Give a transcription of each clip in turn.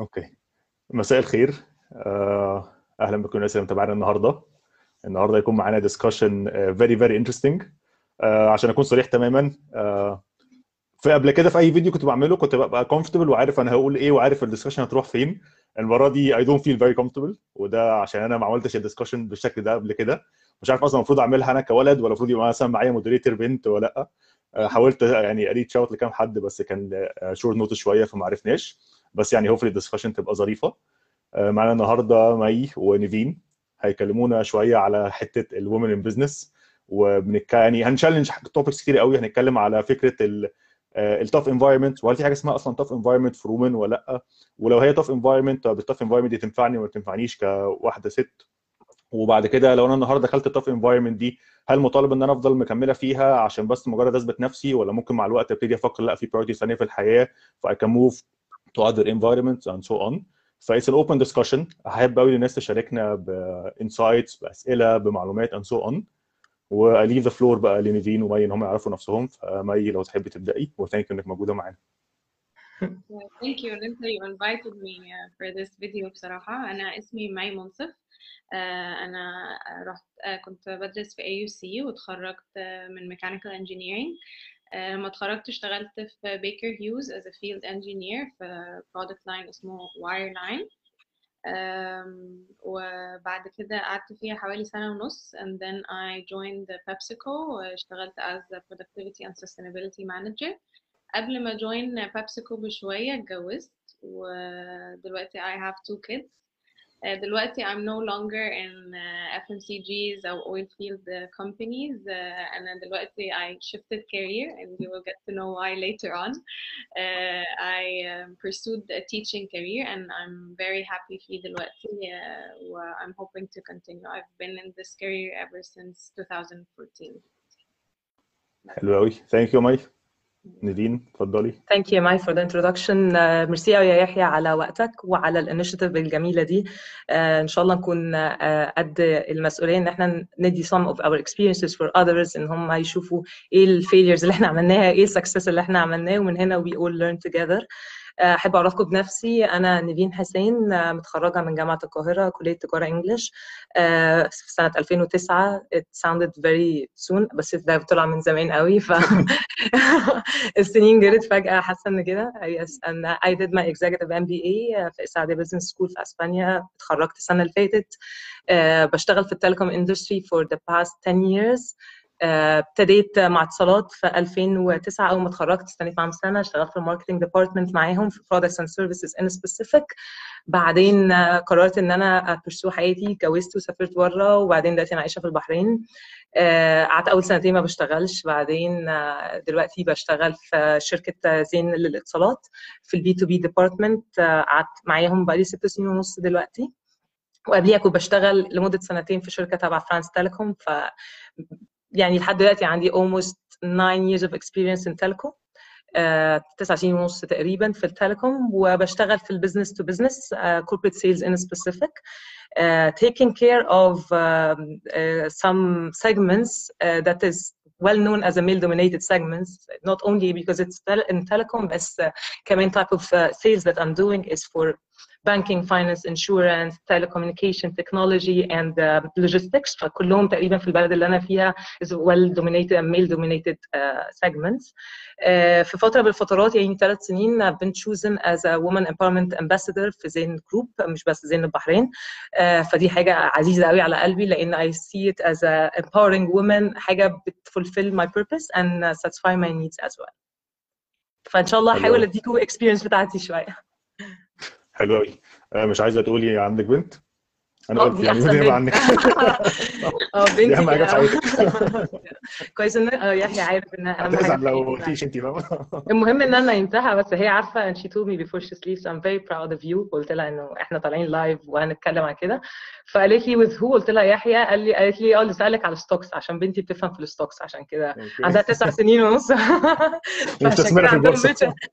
اوكي مساء الخير آه، اهلا بكم الناس اللي متابعانا النهارده النهارده يكون معانا ديسكشن فيري فيري انترستنج عشان اكون صريح تماما آه، في قبل كده في اي فيديو كنت بعمله كنت ببقى كومفورتبل وعارف انا هقول ايه وعارف الديسكشن هتروح فين المره دي اي دونت فيل فيري كومفورتبل وده عشان انا ما عملتش الديسكشن بالشكل ده قبل كده مش عارف اصلا المفروض اعملها انا كولد ولا المفروض يبقى مثلا معايا مودريتور بنت ولا لا آه، حاولت يعني اريتش اوت لكام حد بس كان شورت نوتس شويه فما عرفناش بس يعني هوفلي الديسكشن تبقى ظريفه آه، معانا النهارده مي ونيفين هيكلمونا شويه على حته الومن ان بزنس وبنك يعني هنشالنج توبكس كتير قوي هنتكلم على فكره التوف انفايرمنت وهل في حاجه اسمها اصلا توف انفايرمنت في وومن ولا لا ولو هي توف انفايرمنت طب التوف انفايرمنت دي تنفعني ولا تنفعنيش كواحده ست وبعد كده لو انا النهارده دخلت التوف انفايرمنت دي هل مطالب ان انا افضل مكمله فيها عشان بس مجرد اثبت نفسي ولا ممكن مع الوقت ابتدي افكر لا في برايورتيز ثانيه في الحياه فاي كان موف to other environments and so on ف it's an open discussion احب قوي الناس تشاركنا بانسايتس باسئله بمعلومات and so on و I leave the floor بقى لنيفين ومي ان هم يعرفوا نفسهم فمي لو تحبي تبداي وثانك انك موجوده معانا Yeah, thank you Linda you invited me uh, for this video بصراحة أنا اسمي مي منصف uh, أنا رحت uh, كنت بدرس في AUC وتخرجت uh, من Mechanical Engineering uh, لما اتخرجت اشتغلت في Baker Hughes as a field engineer في product line اسمه Wireline um, وبعد كده قعدت فيها حوالي سنة ونص and then I joined PepsiCo واشتغلت as a productivity and sustainability manager قبل ما join PepsiCo بشوية اتجوزت ودلوقتي I have two kids آه، دلوقتي I'm no longer in uh, FMCGs أو oil field uh, companies uh, أنا دلوقتي I shifted career and you will get to know why later on uh, I um, pursued a teaching career and I'm very happy فيه دلوقتي uh, و I'm hoping to continue I've been in this career ever since 2014 حلو قوي ثانك يو مي نيفين اتفضلي Thank you Mai for the introduction uh, ميرسي قوي يا يحيى على وقتك وعلى الانيشيتيف الجميلة دي uh, إن شاء الله نكون uh, قد المسؤولية إن احنا ندي some of our experiences for others إن هم يشوفوا إيه الفيليرز اللي احنا عملناها إيه السكسس اللي احنا عملناه ومن هنا we all learn together احب اعرفكم بنفسي انا نيفين حسين متخرجه من جامعه القاهره كليه تجاره انجلش في سنه 2009 it sounded very soon بس ده طلع من زمان قوي ف السنين جرت فجاه حاسه ان كده yes and I did my executive MBA في اسعاديه بزنس سكول في اسبانيا اتخرجت السنه اللي فاتت بشتغل في التليكوم اندستري for the past 10 years ابتديت مع اتصالات في 2009 اول ما اتخرجت استنيت معاهم سنه اشتغلت في الماركتنج ديبارتمنت معاهم في برودكتس اند سيرفيسز ان سبيسيفيك بعدين قررت ان انا ابرسو حياتي اتجوزت وسافرت بره وبعدين دلوقتي انا عايشه في البحرين قعدت اول سنتين ما بشتغلش بعدين دلوقتي بشتغل في شركه زين للاتصالات في البي تو بي ديبارتمنت قعدت معاهم بقالي ست سنين ونص دلوقتي وقبليها كنت بشتغل لمده سنتين في شركه تبع فرانس تيليكوم ف يعني لحد دلوقتي عندي almost 9 years of experience in telecom uh, تسع سنين ونص تقريبا في التليكوم وبشتغل في البزنس تو بزنس corporate sales in specific uh, taking care of um, uh, some segments uh, that is well known as a male dominated segments not only because it's in telecom but uh, كمان type of uh, sales that I'm doing is for banking, finance, insurance, telecommunication, technology, and uh, logistics. فكلهم تقريبا في البلد اللي أنا فيها is well dominated and male dominated uh, segments. Uh, في فترة من الفترات يعني ثلاث سنين I've been chosen as a woman empowerment ambassador في زين جروب مش بس زين البحرين. Uh, فدي حاجة عزيزة قوي على قلبي لأن I see it as a empowering woman حاجة بتفulfill my purpose and uh, satisfy my needs as well. فإن شاء الله هحاول أديكم experience بتاعتي شوية. حلو قوي مش عايزه تقولي عندك بنت انا اه قلت دي يعني احسن بدي يبقى بنت عندك اه دي اهم حاجه بنتي في حياتك كويس ان اه يحيى عارف انها اهم حاجه هتزعل في لو حياتي قلتيش انت فاهمه المهم ان انا نمتها بس هي عارفه and she told me before she sleeps I'm very proud of you قلت لها انه احنا طالعين لايف وهنتكلم عن كده فقالت لي with who قلت لها يحيى قال لي قالت لي اه اللي سالك على الستوكس عشان بنتي بتفهم في الستوكس عشان كده عندها تسع سنين ونص فعشان مستثمره كده في عندهم البورصه بيت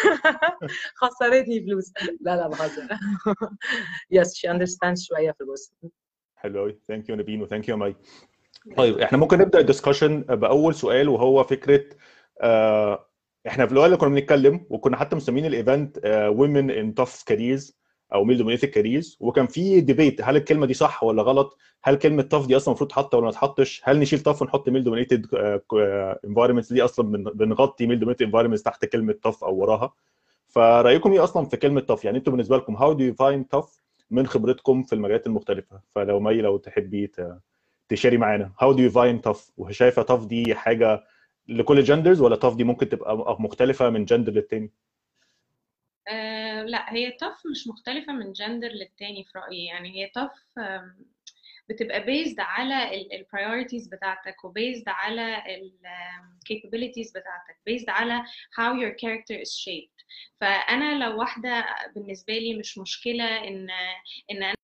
خسرتني فلوس لا لا بهزر yes she understands شويه في البورصه حلو قوي ثانك يو نبين وثانك يو ماي طيب احنا ممكن نبدا الدسكشن باول سؤال وهو فكره آه احنا في الاول كنا بنتكلم وكنا حتى مسمين الايفنت وومن ان توف كاريرز او ميل دومينيتد كاريرز وكان في ديبيت هل الكلمه دي صح ولا غلط هل كلمه تاف دي اصلا المفروض تحط ولا ما تحطش هل نشيل تاف ونحط ميل دومينيتد انفايرمنتس دي اصلا بنغطي ميل دومينيتد انفايرمنتس تحت كلمه تاف او وراها فرايكم ايه اصلا في كلمه تاف يعني انتوا بالنسبه لكم هاو دو يو فايند تاف من خبرتكم في المجالات المختلفه فلو مي لو تحبي تشاري معانا هاو دو يو فايند تاف وشايفه تاف دي حاجه لكل الجندرز ولا تاف دي ممكن تبقى مختلفه من جندر للتاني آه لا هي تاف مش مختلفة من جندر للتاني في رأيي يعني هي تاف بتبقى based على ال priorities بتاعتك و based على ال capabilities بتاعتك based على how your character is shaped فأنا لو واحدة بالنسبة لي مش مشكلة إن إن أنا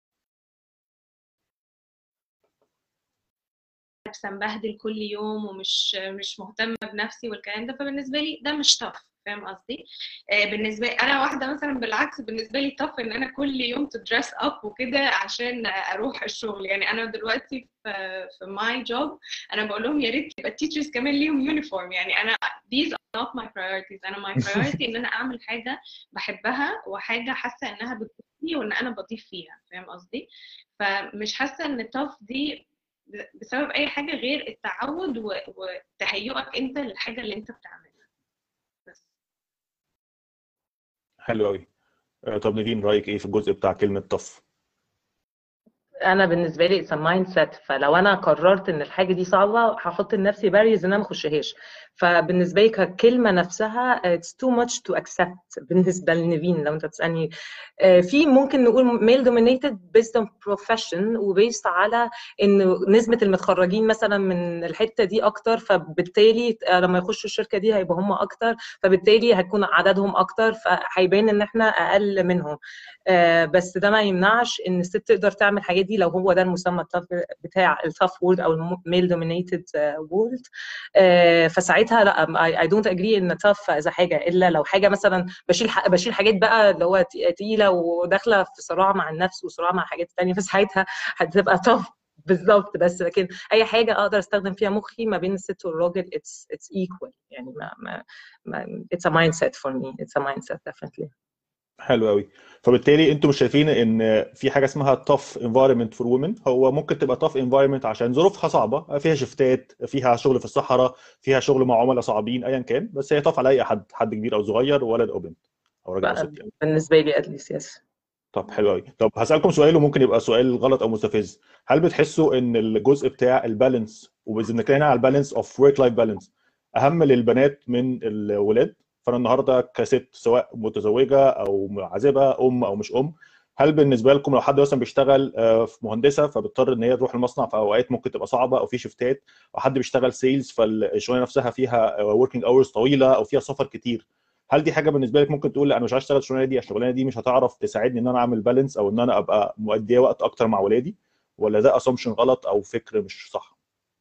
لابسة مبهدل كل يوم ومش مش مهتمة بنفسي والكلام ده فبالنسبة لي ده مش tough فاهم قصدي؟ آه بالنسبه لي انا واحده مثلا بالعكس بالنسبه لي طف ان انا كل يوم تدرس اب وكده عشان اروح الشغل يعني انا دلوقتي في في ماي جوب انا بقول لهم يا ريت يبقى التيتشرز كمان ليهم يونيفورم يعني انا these are not my priorities انا my priority ان انا اعمل حاجه بحبها وحاجه حاسه انها بتضيف وان انا بضيف فيها فاهم قصدي؟ فمش حاسه ان التف دي بسبب اي حاجه غير التعود وتهيئك انت للحاجه اللي انت بتعملها حلو قوي طب نيفين رايك ايه في الجزء بتاع كلمه طف انا بالنسبه لي اتس مايند سيت فلو انا قررت ان الحاجه دي صعبه هحط لنفسي باريز ان انا ما اخشهاش فبالنسبه لي ككلمه نفسها اتس تو ماتش تو اكسبت بالنسبه لنيفين لو انت تسالني في ممكن نقول ميل دومينيتد بيزد اون بروفيشن وبيزد على ان نسبه المتخرجين مثلا من الحته دي اكتر فبالتالي لما يخشوا الشركه دي هيبقى هم اكتر فبالتالي هيكون عددهم اكتر فهيبان ان احنا اقل منهم بس ده ما يمنعش ان الست تقدر تعمل الحاجات دي لو هو ده المسمى بتاع التاف وورد او الميل دومينيتد وورد فساعتها لا اي دونت اجري ان تاف اذا حاجه الا لو حاجه مثلا بشيل بشيل حاجات بقى اللي هو تقيله وداخله في صراع مع النفس وصراع مع حاجات ثانيه فساعتها هتبقى تاف بالظبط بس لكن اي حاجه اقدر استخدم فيها مخي ما بين الست والراجل اتس اتس ايكوال يعني ما ما اتس ا مايند سيت فور مي اتس ا مايند سيت ديفنتلي حلو قوي فبالتالي انتوا مش شايفين ان في حاجه اسمها tough environment for women هو ممكن تبقى tough environment عشان ظروفها صعبه فيها شفتات فيها شغل في الصحراء فيها شغل مع عملاء صعبين ايا كان بس هي tough على اي حد حد كبير او صغير ولد او بنت او راجل او ست يعني بالنسبه لي اتليست يس طب حلو قوي طب هسالكم سؤال وممكن يبقى سؤال غلط او مستفز هل بتحسوا ان الجزء بتاع البالانس وبنتكلم على البالانس اوف ورك لايف بالانس اهم للبنات من الولاد فانا النهارده كست سواء متزوجه او عازبه ام او مش ام هل بالنسبه لكم لو حد مثلا بيشتغل في مهندسه فبتضطر ان هي تروح المصنع في اوقات ممكن تبقى صعبه او في شفتات او حد بيشتغل سيلز فالشغلانه نفسها فيها وركينج اورز طويله او فيها سفر كتير هل دي حاجه بالنسبه لك ممكن تقول لا انا مش عايز اشتغل الشغلانه دي الشغلانه دي مش هتعرف تساعدني ان انا اعمل بالانس او ان انا ابقى مؤديه وقت اكتر مع ولادي ولا ده اسامبشن غلط او فكر مش صح؟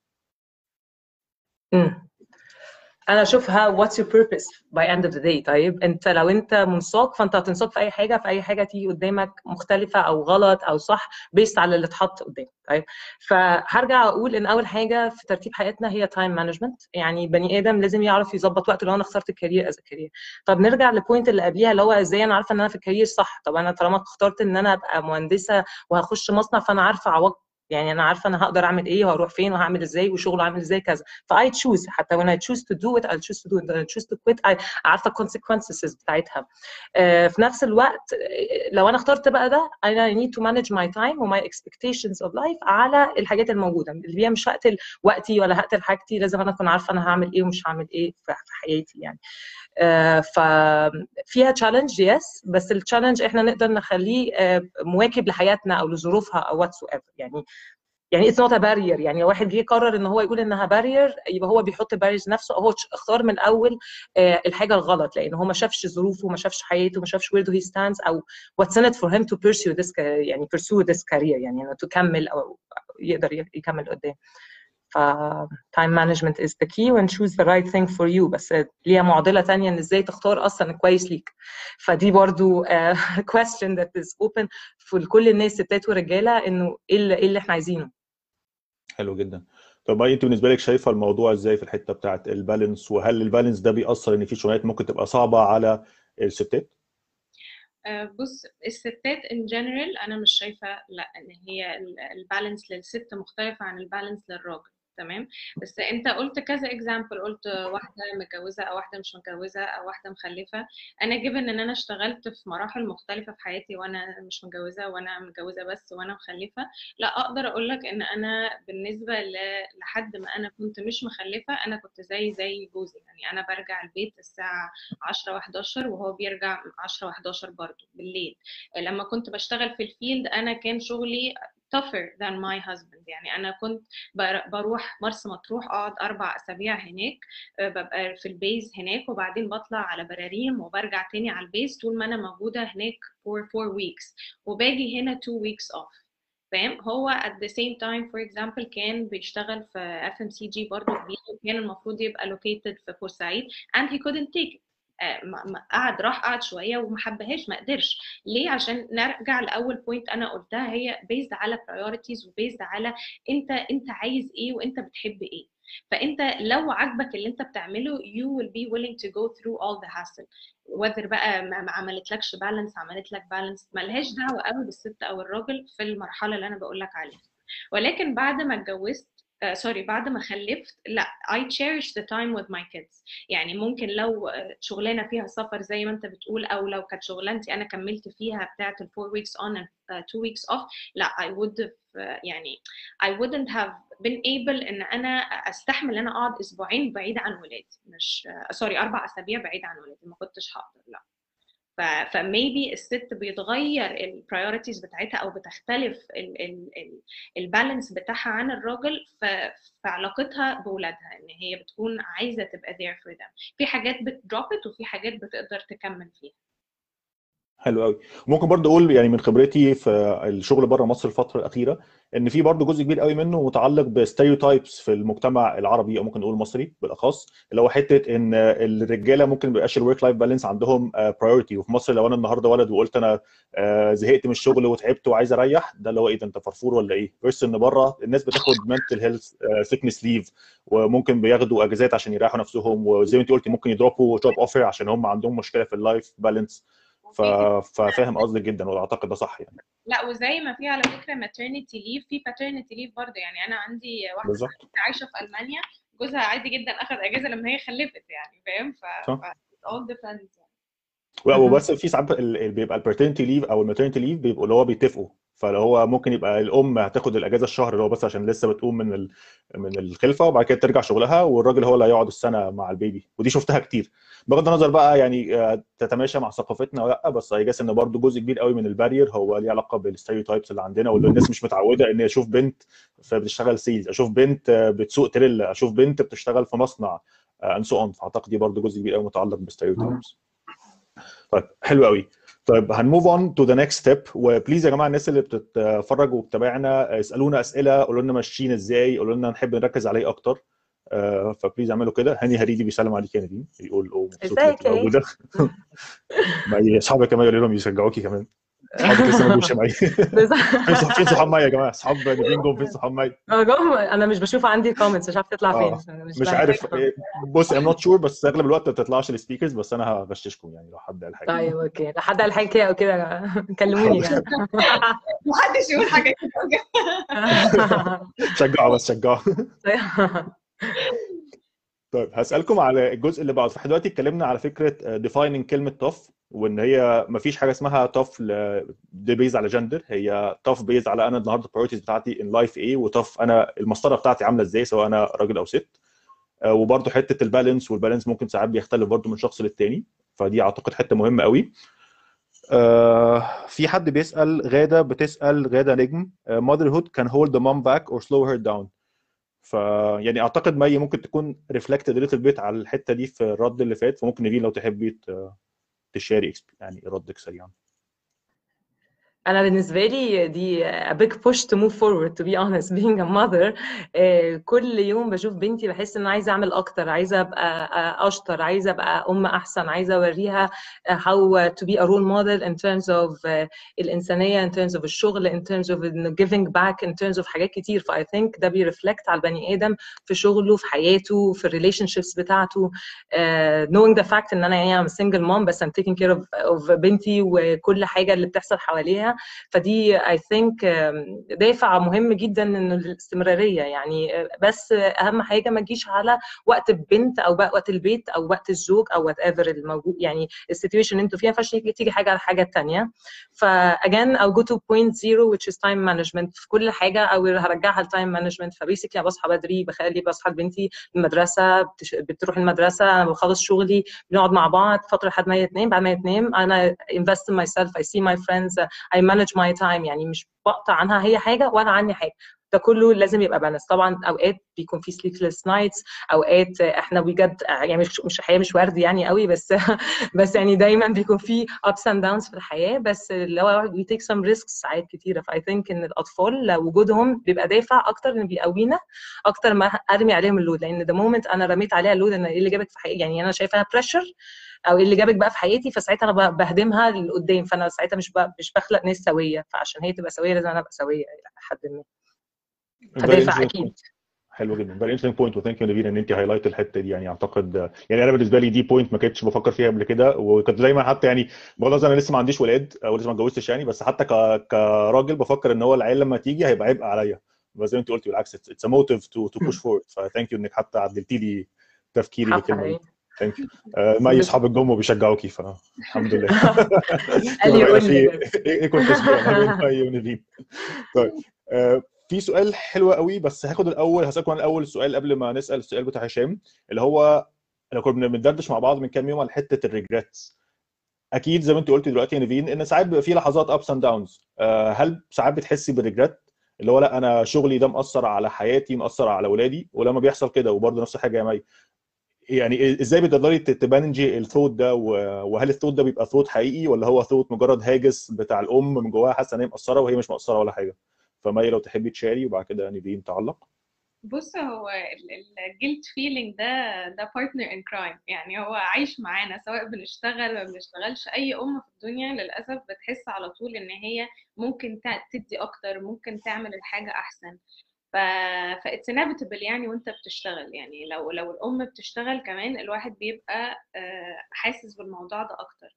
امم انا اشوفها what's your purpose by end of the day طيب انت لو انت منساق فانت هتنساق في اي حاجه في اي حاجه تيجي قدامك مختلفه او غلط او صح بيست على اللي اتحط قدامك طيب فهرجع اقول ان اول حاجه في ترتيب حياتنا هي تايم مانجمنت يعني بني ادم لازم يعرف يظبط وقته لو انا اخترت الكارير از كارير طب نرجع للبوينت اللي قبليها اللي هو ازاي انا عارفه ان انا في الكارير صح طب انا طالما اخترت ان انا ابقى مهندسه وهخش مصنع فانا عارفه عوض يعني انا عارفه انا هقدر اعمل ايه وهروح فين وهعمل ازاي وشغله عامل ازاي كذا فاي تشوز حتى when I choose to do it I'll choose to do it when I choose to quit I عارفه consequences بتاعتها uh, في نفس الوقت لو انا اخترت بقى ده I need to manage my time و my expectations of life على الحاجات الموجوده اللي هي مش هقتل وقتي ولا هقتل حاجتي لازم انا اكون عارفه انا هعمل ايه ومش هعمل ايه في حياتي يعني uh, ففيها تشالنج يس بس التشالنج احنا نقدر نخليه uh, مواكب لحياتنا او لظروفها او whatsoever يعني يعني اتس نوت بارير يعني لو واحد جه قرر ان هو يقول انها بارير يبقى هو بيحط باريرز نفسه هو اختار من الاول الحاجه الغلط لان هو ما شافش ظروفه ما شافش حياته ما شافش where do he stands او what's in it for him to pursue this يعني pursue this career يعني انه تكمل او يقدر يكمل قدام ف time management is the key and choose the right thing for you بس ليها معضلة تانية ان ازاي تختار اصلا كويس ليك فدي برضو uh, question that is open في كل الناس ستات ورجالة انه ايه اللي, إيه اللي احنا عايزينه حلو جدا طب انت بالنسبه لك شايفه الموضوع ازاي في الحته بتاعت البالانس وهل البالانس ده بيأثر ان في شغلانات ممكن تبقى صعبه على الستات؟ آه، بص الستات ان جنرال انا مش شايفه لا ان هي البالانس للست مختلفه عن البالانس للراجل تمام بس انت قلت كذا اكزامبل قلت واحده متجوزه او واحده مش متجوزه او واحده مخلفه انا جيفن ان انا اشتغلت في مراحل مختلفه في حياتي وانا مش متجوزه وانا متجوزه بس وانا مخلفه لا اقدر اقول لك ان انا بالنسبه ل- لحد ما انا كنت مش مخلفه انا كنت زي زي جوزي يعني انا برجع البيت الساعه 10 و11 وهو بيرجع 10 و11 برضه بالليل لما كنت بشتغل في الفيلد انا كان شغلي tougher than my husband يعني انا كنت بر- بروح مرسى مطروح اقعد اربع اسابيع هناك آه، ببقى في البيز هناك وبعدين بطلع على براريم وبرجع تاني على البيز طول ما انا موجوده هناك for four weeks وباجي هنا two weeks off فاهم هو at the same time for example كان بيشتغل في FMCG برضه كبير وكان المفروض يبقى located في بورسعيد and he couldn't take it آه، ما- ما- قعد راح قعد شويه وما حبهاش ما قدرش ليه عشان نرجع لاول بوينت انا قلتها هي بيزد على priorities وبيزد على انت انت عايز ايه وانت بتحب ايه فانت لو عاجبك اللي انت بتعمله you will be willing to go through all the hassle whether بقى ما ما عملتلكش بالانس عملت لك بالانس ملهاش دعوه قوي بالست او الراجل في المرحله اللي انا بقول لك عليها ولكن بعد ما اتجوزت سوري بعد ما خلفت لا I cherish the time with my kids يعني ممكن لو آه، شغلانه فيها سفر زي ما انت بتقول او لو كانت شغلانتي انا كملت فيها بتاعه ال 4 weeks on and 2 weeks off لا I would have آه، يعني I wouldn't have been able ان انا استحمل ان انا اقعد اسبوعين بعيد عن ولادي مش سوري اربع اسابيع بعيد عن ولادي ما كنتش هقدر لا ف فميبي الست بيتغير البرايورتيز بتاعتها او بتختلف البالانس بتاعها عن الراجل ف- في علاقتها بولادها ان هي بتكون عايزه تبقى there for them في حاجات بتدروبت وفي حاجات بتقدر تكمل فيها حلو قوي ممكن برضه اقول يعني من خبرتي في الشغل بره مصر الفتره الاخيره ان في برضه جزء كبير قوي منه متعلق بستيريوتايبس في المجتمع العربي او ممكن نقول المصري بالاخص اللي هو حته ان الرجاله ممكن ما يبقاش الورك لايف بالانس عندهم برايورتي وفي مصر لو انا النهارده ولد وقلت انا آه، زهقت من الشغل وتعبت وعايز اريح ده اللي هو ايه ده انت فرفور ولا ايه؟ بس ان بره الناس بتاخد منتل هيلث سيكنس ليف وممكن بياخدوا اجازات عشان يريحوا نفسهم وزي ما انت قلتي ممكن يضربوا جوب اوفر عشان هم عندهم مشكله في اللايف بالانس ف... ففاهم قصدك جدا واعتقد ده صح يعني لا وزي ما في على فكره maternity leave في paternity leave برضه يعني انا عندي واحده بالظبط صاحبتي عايشه في المانيا جوزها عادي جدا اخذ اجازه لما هي خلفت يعني فاهم ف, صح. ف it all depends يعني. لا وبس في ساعات ال- ال- بيبقى الباترنتي ليف او الماترنتي ليف بيبقوا اللي هو بيتفقوا فاللي هو ممكن يبقى الام هتاخد الاجازه الشهر اللي هو بس عشان لسه بتقوم من ال... من الخلفه وبعد كده ترجع شغلها والراجل هو اللي هيقعد السنه مع البيبي ودي شفتها كتير بغض النظر بقى يعني آه، تتماشى مع ثقافتنا ولا لا بس اي ان برضه جزء كبير قوي من البارير هو ليه علاقه بالستيريوتايبس اللي عندنا واللي الناس مش متعوده ان اشوف بنت فبتشتغل سيلز اشوف بنت آه، بتسوق تريلا اشوف بنت بتشتغل في مصنع ان سو اون فاعتقد دي برضه جزء كبير قوي متعلق بالستيريوتايبس طيب حلو قوي طيب هنموف اون تو ذا نيكست ستيب وبليز يا جماعه الناس اللي بتتفرج وبتتابعنا اسالونا اسئله قولوا لنا ماشيين ازاي قولوا لنا نحب نركز عليه اكتر آه، فبليز اعملوا كده هاني هريدي بيسلم عليك يا نادين بيقول اوه مبسوط انك ازيك يا موجوده ما هي اصحابي كمان يقولوا لهم يشجعوكي كمان اصحابك لسه ما جوش يا مي فين صح- فين صحاب مي يا جماعه اصحاب نادين جم فين صحاب مي انا مش بشوف عندي كومنتس مش عارفه تطلع آه، فين مش بعرف. عارف إيه، بص ام نوت شور بس اغلب الوقت ما بتطلعش السبيكرز بس انا هغششكم يعني لو حد قال حاجه طيب اوكي لحد قال حاجه كده او كده كلموني يعني محدش يقول حاجه كده شجعوا بس شجعوا طيب هسألكم على الجزء اللي بعد فاحنا دلوقتي اتكلمنا على فكرة ديفايننج كلمة توف وان هي مفيش حاجة اسمها توف دي بيز على جندر هي توف بيز على انا النهارده البرايورتيز بتاعتي ان لايف ايه وتوف انا المسطرة بتاعتي عاملة ازاي سواء انا راجل او ست آه، وبرضه حتة البالانس والبالانس ممكن ساعات بيختلف برضه من شخص للتاني فدي اعتقد حتة مهمة قوي آه، في حد بيسأل غادة بتسأل غادة نجم آه، motherhood can hold the mom back or slow her down ف يعني اعتقد مي ممكن تكون ريفلكتد ليتل بيت على الحته دي في الرد اللي فات فممكن نيفين لو تحبي ت- تشاري إكسب- يعني ردك سريعا انا بالنسبه لي دي a big push to move forward to be honest being a mother آه، كل يوم بشوف بنتي بحس ان انا عايزه اعمل اكتر عايزه ابقى آه، اشطر عايزه ابقى ام احسن عايزه اوريها آه، how to be a role model in terms of آه، الانسانيه in terms of الشغل in terms of إن giving back in terms of حاجات كتير ف I think ده بيرفلكت على البني ادم في شغله في حياته في الريليشن شيبس بتاعته آه، knowing the fact ان انا يعني I'm a single mom بس I'm taking care of, of بنتي وكل حاجه اللي بتحصل حواليها فدي I think um, دافع مهم جدا انه الاستمراريه يعني uh, بس اهم حاجه ما تجيش على وقت البنت او بقى وقت البيت او وقت الزوج او وات ايفر الموجود يعني السيتويشن اللي انتوا فيها ما ينفعش تيجي حاجه على حاجه ثانيه ف again I'll go to point zero which is time management في كل حاجه او هرجعها لتايم مانجمنت فبيسكلي بصحى بدري بخلي بصحى لبنتي المدرسه بتش... بتروح المدرسه انا بخلص شغلي بنقعد مع بعض فتره لحد ما هي تنام بعد ما هي تنام انا invest in myself I see my friends I manage my time يعني مش بقطع عنها هي حاجه ولا عني حاجه ده كله لازم يبقى بالانس طبعا اوقات بيكون في sleepless nights اوقات احنا بجد يعني مش مش الحياه مش ورد يعني قوي بس بس يعني دايما بيكون في ups and downs في الحياه بس لو we take some risks ساعات كتيره ف I think ان الاطفال وجودهم بيبقى دافع اكتر ان بيقوينا اكتر ما ارمي عليهم اللود لان the moment انا رميت عليها اللود انا ايه اللي جابك في حياتي يعني انا شايفاها pressure او ايه اللي جابك بقى في حياتي فساعتها انا بهدمها لقدام فانا ساعتها مش مش بخلق ناس سويه فعشان هي تبقى سويه لازم انا ابقى سويه الى حد ما فدافع اكيد حلو جدا فيري انترستنج بوينت وثانك يو نبيل ان انت هايلايت الحته دي يعني اعتقد يعني انا بالنسبه لي دي بوينت ما كنتش بفكر فيها قبل كده وكنت دايما حتى يعني بغض النظر انا لسه ما عنديش ولاد او لسه ما اتجوزتش يعني بس حتى ك... كراجل بفكر ان هو العيال لما تيجي هيبقى عبء عليا بس زي ما انت قلتي بالعكس اتس ا موتيف تو تو بوش فورد فثانك يو انك حتى عدلتي لي تفكيري بالكلمه دي ثانك يو مي اصحاب الجم بيشجعوكي فالحمد لله قال لي قول لي ايه كنت اسمع مي ونبيل طيب في سؤال حلو قوي بس هاخد الاول هسالكم الاول السؤال قبل ما نسال السؤال بتاع هشام اللي هو انا كنا بندردش مع بعض من كام يوم على حته الريجريتس اكيد زي ما انت قلتي دلوقتي يا نيفين ان ساعات بيبقى في لحظات ابس اند داونز هل ساعات بتحسي بالريجريت اللي هو لا انا شغلي ده مأثر على حياتي مأثر على اولادي ولما بيحصل كده وبرده نفس الحاجه يا مي يعني ازاي بتقدري تبانجي الثوت ده وهل الثوت ده بيبقى ثوت حقيقي ولا هو ثوت مجرد هاجس بتاع الام من جواها حاسه ان هي مقصره وهي مش مقصره ولا حاجه فمي لو تحبي تشاري وبعد كده نيفين تعلق بص هو الجلد فيلينج ده ده بارتنر ان كرايم يعني هو عايش معانا سواء بنشتغل ما بنشتغلش اي ام في الدنيا للاسف بتحس على طول ان هي ممكن تدي اكتر ممكن تعمل الحاجه احسن ف فاتس انيفيتابل يعني وانت بتشتغل يعني لو لو الام بتشتغل كمان الواحد بيبقى حاسس بالموضوع ده اكتر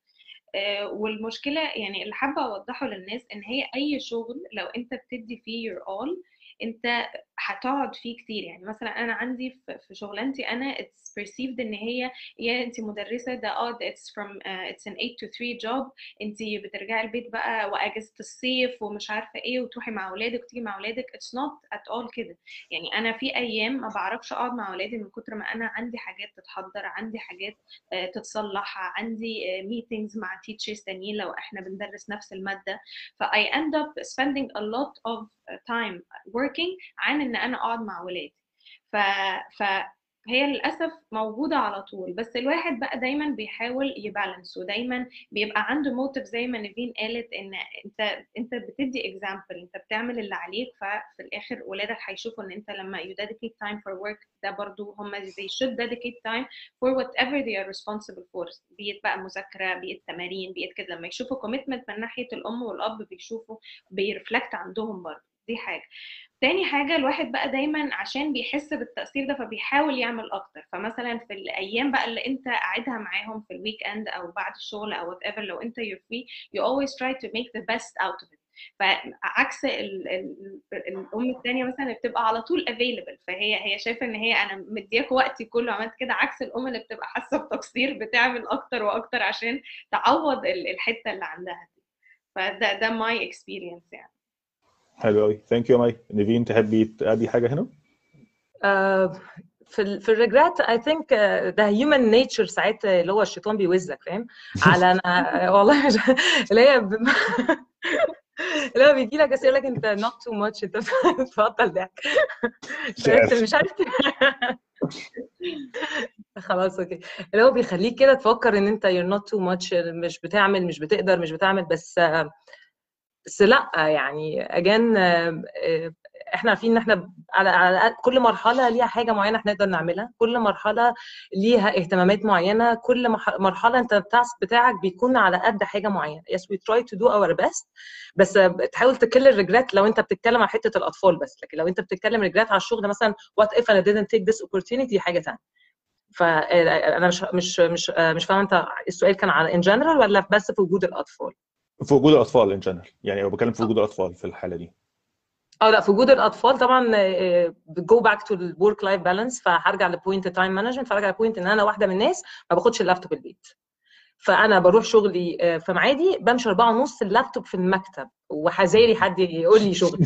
والمشكله يعني اللي حابه اوضحه للناس ان هي اي شغل لو انت بتدي فيه your all انت هتقعد فيه كتير يعني مثلا انا عندي في شغلانتي انا it's perceived ان هي يا انت مدرسه ده اه ده it's from uh, it's an 8 to 3 job انت بترجعي البيت بقى واجازه الصيف ومش عارفه ايه وتروحي مع اولادك وتيجي مع اولادك it's not at all كده يعني انا في ايام ما بعرفش اقعد مع اولادي من كتر ما انا عندي حاجات تتحضر عندي حاجات uh, تتصلح عندي uh, meetings مع teachers تانيين لو احنا بندرس نفس الماده ف I end up spending a lot of time working عن ان انا اقعد مع ولادي ف ف هي للاسف موجوده على طول بس الواحد بقى دايما بيحاول يبالانس ودايما بيبقى عنده موتيف زي ما نيفين قالت ان انت انت بتدي اكزامبل انت بتعمل اللي عليك ففي الاخر ولادك هيشوفوا ان انت لما you dedicate time for work ده برضو هم they should dedicate time for whatever they are responsible for بيت بقى مذاكره بيت تمارين بيت كده لما يشوفوا commitment من ناحيه الام والاب بيشوفوا بيرفلكت عندهم برضو دي حاجه تاني حاجة الواحد بقى دايما عشان بيحس بالتأثير ده فبيحاول يعمل أكتر فمثلا في الأيام بقى اللي أنت قاعدها معاهم في الويك إند أو بعد الشغل أو وات ايفر لو أنت you're free you always try to make the best out of it فعكس ال ال الام الثانيه مثلا اللي بتبقى على طول available فهي هي شايفه ان هي انا مدياك وقتي كله عملت كده عكس الام اللي بتبقى حاسه بتقصير بتعمل اكتر واكتر عشان تعوض الحته اللي عندها دي فده ده ماي اكسبيرينس يعني حلو قوي ثانك يو ماي نيفين تحبي تأدي حاجه هنا؟ uh, في ال في الريجرات اي ثينك ده هيومن نيتشر ساعات اللي هو الشيطان بيوزك فاهم على انا والله اللي هي اللي هو بيجي لك يقول لك انت نوت تو ماتش انت بتبطل ضحك مش عارف خلاص اوكي اللي هو بيخليك كده تفكر ان انت you're not too much مش بتعمل مش بتقدر مش بتعمل بس بس لا يعني اجان احنا عارفين ان احنا على, على كل مرحله ليها حاجه معينه احنا نقدر نعملها كل مرحله ليها اهتمامات معينه كل مرحله انت التاسك بتاعك بيكون على قد حاجه معينه yes we try to do our best بس تحاول تكل الريجريت لو انت بتتكلم على حته الاطفال بس لكن لو انت بتتكلم ريجريت على الشغل مثلا what if I didn't take this opportunity حاجه ثانيه فانا مش مش مش مش فاهمه انت السؤال كان على ان جنرال ولا بس في وجود الاطفال في وجود الاطفال ان جنرال يعني هو بتكلم في وجود الاطفال في الحاله دي اه لا في وجود الاطفال طبعا بتجو باك تو الورك لايف بالانس فهرجع لبوينت تايم مانجمنت فهرجع لبوينت ان انا واحده من الناس ما باخدش اللابتوب البيت فانا بروح شغلي في معادي بمشي أربعة ونص اللابتوب في المكتب وحذاري حد يقول لي شغل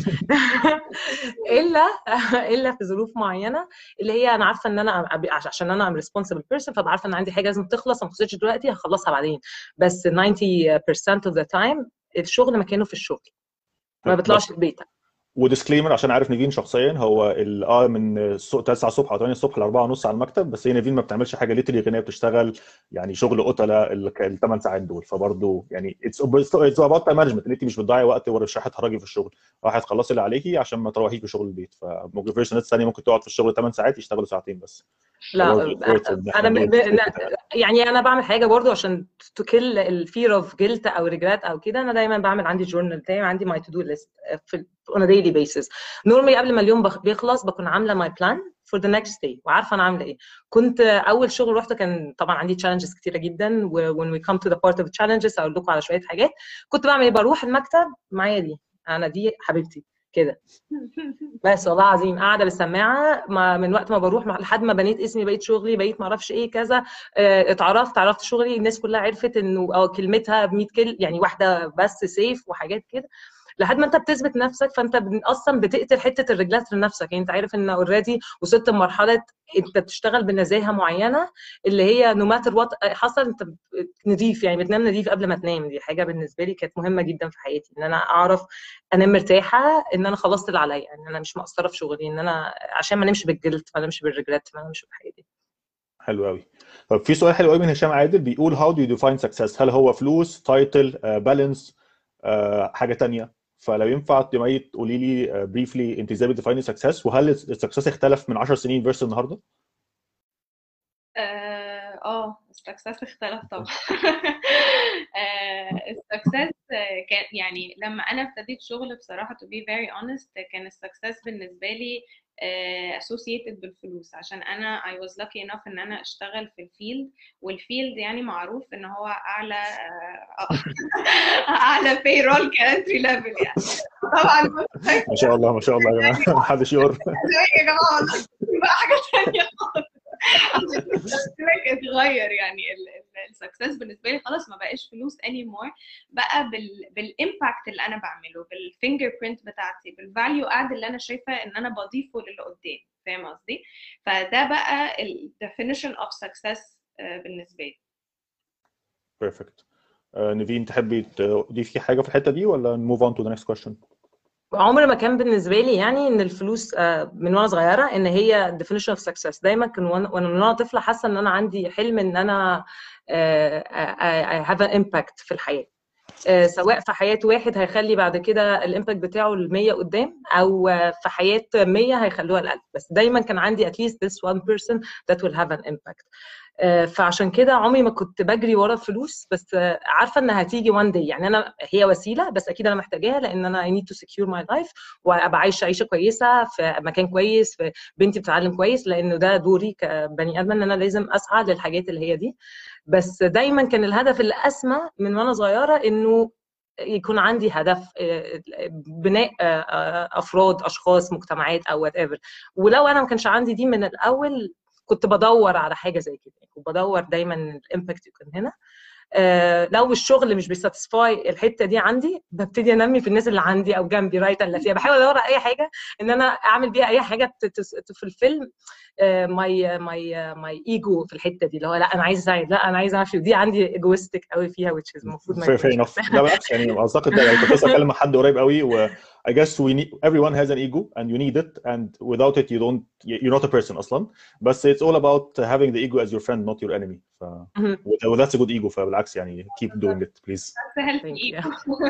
الا الا في ظروف معينه اللي هي انا عارفه ان انا عشان انا ام ريسبونسبل بيرسون فبقى عارفه ان عندي حاجه لازم تخلص ما خلصتش دلوقتي هخلصها بعدين بس 90% of the time الشغل مكانه في الشغل ما بيطلعش البيت وديسكليمر عشان عارف نيفين شخصيا هو اه من 9 الصبح او 8 الصبح ل 4 ونص على المكتب بس هي نيفين ما بتعملش حاجه ليتري غير هي بتشتغل يعني شغل قتله الثمان ساعات دول فبرضه يعني اتس اتس اباوت مانجمنت ان انت مش بتضيعي وقت ورا شحه تهرجي في الشغل راح تخلصي اللي عليكي عشان ما تروحيش بشغل البيت فممكن في ناس ثانيه ممكن تقعد في الشغل 8 ساعات يشتغلوا ساعتين بس لا انا يعني انا بعمل حاجه برضو عشان تكل الفير اوف جلت او ريجرات او كده انا دايما بعمل عندي جورنال بتاعي عندي ماي تو دو ليست في on a daily basis normally قبل ما اليوم بيخلص بكون عامله ماي بلان for the next day وعارفه انا عامله ايه كنت اول شغل رحته كان طبعا عندي challenges كتيره جدا و when we come to the part of the challenges اقول لكم على شويه حاجات كنت بعمل ايه بروح المكتب معايا دي انا دي حبيبتي كده بس والله العظيم قاعده بالسماعه ما من وقت ما بروح لحد ما بنيت اسمي بقيت شغلي بقيت ما اعرفش ايه كذا اه اتعرفت عرفت شغلي الناس كلها عرفت انه اه كلمتها ب 100 كل يعني واحده بس سيف وحاجات كده لحد ما انت بتثبت نفسك فانت اصلا بتقتل حته الرجلات لنفسك يعني انت عارف ان اوريدي وصلت لمرحله انت بتشتغل بنزاهه معينه اللي هي نو ماتر وات حصل انت نضيف يعني بتنام نضيف قبل ما تنام دي حاجه بالنسبه لي كانت مهمه جدا في حياتي ان انا اعرف انام مرتاحه ان انا خلصت اللي عليا ان انا مش مقصره في شغلي ان انا عشان ما نمشي بالجلد ما نمشي بالرجلات ما نمشي بالحاجات دي حلو قوي طب في سؤال حلو قوي من هشام عادل بيقول how do you define success هل هو فلوس تايتل بالانس حاجه ثانيه فلو ينفع تقولي لي بريفلي انت ازاي بتديفايني سكسس وهل السكسس اختلف من 10 سنين فيرس النهارده؟ اه السكسس اختلف طبعا السكسس كان يعني لما انا ابتديت شغل بصراحه to be very honest كان السكسس بالنسبه لي associated بالفلوس عشان انا I was lucky enough ان انا اشتغل في الفيلد والفيلد يعني معروف ان هو اعلى اعلى payroll كانتري ليفل يعني طبعا ما شاء الله ما شاء الله يا جماعه محدش يقر يا جماعه والله بقى حاجه ثانيه خالص اتغير يعني السكسس بالنسبه لي خلاص ما بقاش فلوس اني مور بقى بالامباكت اللي انا بعمله بالفينجر برينت بتاعتي بالفاليو اد اللي انا شايفه ان انا بضيفه للي قدام فاهم قصدي فده بقى الديفينيشن اوف سكسس بالنسبه لي بيرفكت نيفين تحبي تضيفي حاجه في الحته دي ولا نموف اون تو ذا نكست كويشن عمر ما كان بالنسبه لي يعني ان الفلوس من وانا صغيره ان هي definition of success دايما كان وانا من وانا طفله حاسه ان انا عندي حلم ان انا I have an impact في الحياه سواء في حياه واحد هيخلي بعد كده الامباكت بتاعه ل 100 قدام او في حياه 100 هيخلوها ل 1000 بس دايما كان عندي at least this one person that will have an impact فعشان كده عمري ما كنت بجري ورا الفلوس بس عارفه انها هتيجي وان داي يعني انا هي وسيله بس اكيد انا محتاجاها لان انا I need to secure my life وابقى عايشه عيشه كويسه في مكان كويس في بنتي بتتعلم كويس لانه ده دوري كبني ادم ان انا لازم اسعى للحاجات اللي هي دي بس دايما كان الهدف الاسمى من وانا صغيره انه يكون عندي هدف بناء افراد اشخاص مجتمعات او وات ايفر ولو انا ما كانش عندي دي من الاول كنت بدور على حاجه زي كده كنت بدور دايما الامباكت يكون هنا آه لو الشغل مش بيساتسفاي الحته دي عندي ببتدي انمي في الناس اللي عندي او جنبي رايت اللي فيها بحاول ادور على اي حاجه ان انا اعمل بيها اي حاجه في الفيلم ماي ماي ماي ايجو في الحته دي اللي هو لا انا عايز اساعد لا انا عايز اعرف دي عندي ايجوستيك قوي فيها which is المفروض ما لا بالعكس يعني اعتقد ده يعني كنت لسه اتكلم مع حد قريب قوي و I guess we need everyone has an ego and you need it and without it you don't you're not a person اصلا بس it's all about having the ego as your friend not your enemy ف Mhm. well, that's a good ego فبالعكس يعني keep doing it please سهل Thank في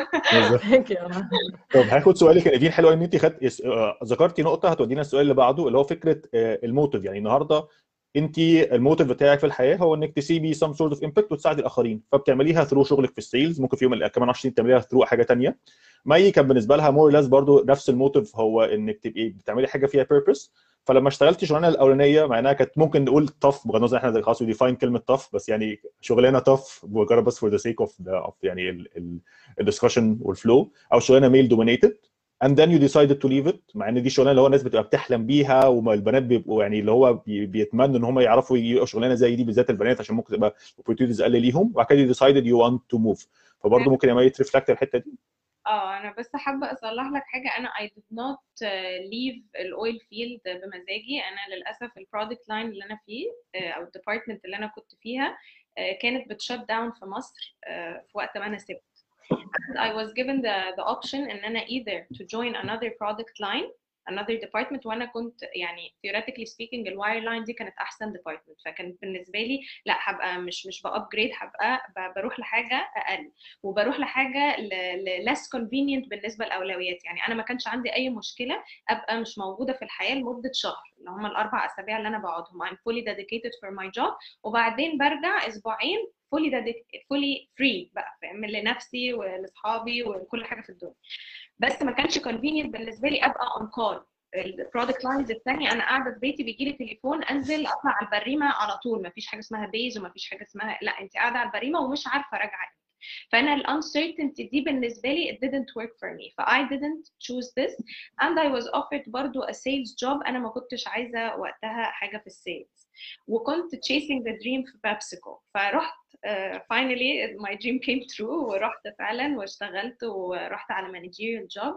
Thank you Anna. طب هاخد سؤالك يا نيفين حلو ان انت خدت اس- آه، ذكرتي نقطه هتودينا السؤال اللي بعده اللي هو فكره آه، الموتيف يعني النهارده انت الموتيف بتاعك في الحياه هو انك تسيبي some sort of impact وتساعدي الاخرين فبتعمليها ثرو شغلك في السيلز ممكن في يوم من الأيام- كمان 10 سنين تعمليها ثرو حاجه تانية مي كان بالنسبه لها مور ليس برضو نفس الموتيف هو انك تبقي بتعملي حاجه فيها بيربس فلما اشتغلتي شغلانه الاولانيه مع انها كانت ممكن نقول tough بغض النظر احنا خلاص ديفاين كلمه tough بس يعني شغلانه tough مجرد بس for the sake of the of يعني الدسكشن والفلو او شغلانه ميل دومينيتد and then you decided to leave it مع ان دي شغلانه اللي هو الناس بتبقى بتحلم بيها والبنات بيبقوا يعني اللي هو بي- بيتمنوا ان هم يعرفوا يبقوا شغلانه زي دي بالذات البنات عشان ممكن تبقى opportunities اقل ليهم وبعد كده you decided you want to move فبرضه ممكن يا مي ترفلكت الحته دي اه انا بس حابه اصلح لك حاجه انا I did not uh, leave الاويل فيلد بمزاجي انا للاسف البرودكت لاين اللي انا فيه آه، او الديبارتمنت اللي انا كنت فيها آه، كانت بتشت داون في مصر آه، في وقت ما انا سبت And I was given the the option ان انا either to join another product line another department وانا كنت يعني theoretically speaking الواير لاين دي كانت احسن department فكان بالنسبه لي لا هبقى مش مش بابجريد هبقى ب- بروح لحاجه اقل وبروح لحاجه ل- ل- less convenient بالنسبه لاولوياتي يعني انا ما كانش عندي اي مشكله ابقى مش موجوده في الحياه لمده شهر اللي هم الاربع اسابيع اللي انا بقعدهم I'm fully dedicated for my job وبعدين برجع اسبوعين fully dedicated fully free بقى فاهم لنفسي ولاصحابي وكل حاجه في الدنيا بس ما كانش convenient بالنسبه لي ابقى on call البرودكت لاينز الثانيه انا قاعده في بيتي بيجي لي تليفون انزل اطلع على البريمه على طول ما فيش حاجه اسمها بيز وما فيش حاجه اسمها لا انت قاعده على البريمه ومش عارفه راجعه امتى فانا الانسرتينتي دي بالنسبه لي it didn't work for me ف I didn't choose this and I was offered برضو a sales job انا ما كنتش عايزه وقتها حاجه في السيلز وكنت chasing the dream في بابسيكو فرحت uh, finally my dream came true ورحت فعلا واشتغلت ورحت على managerial job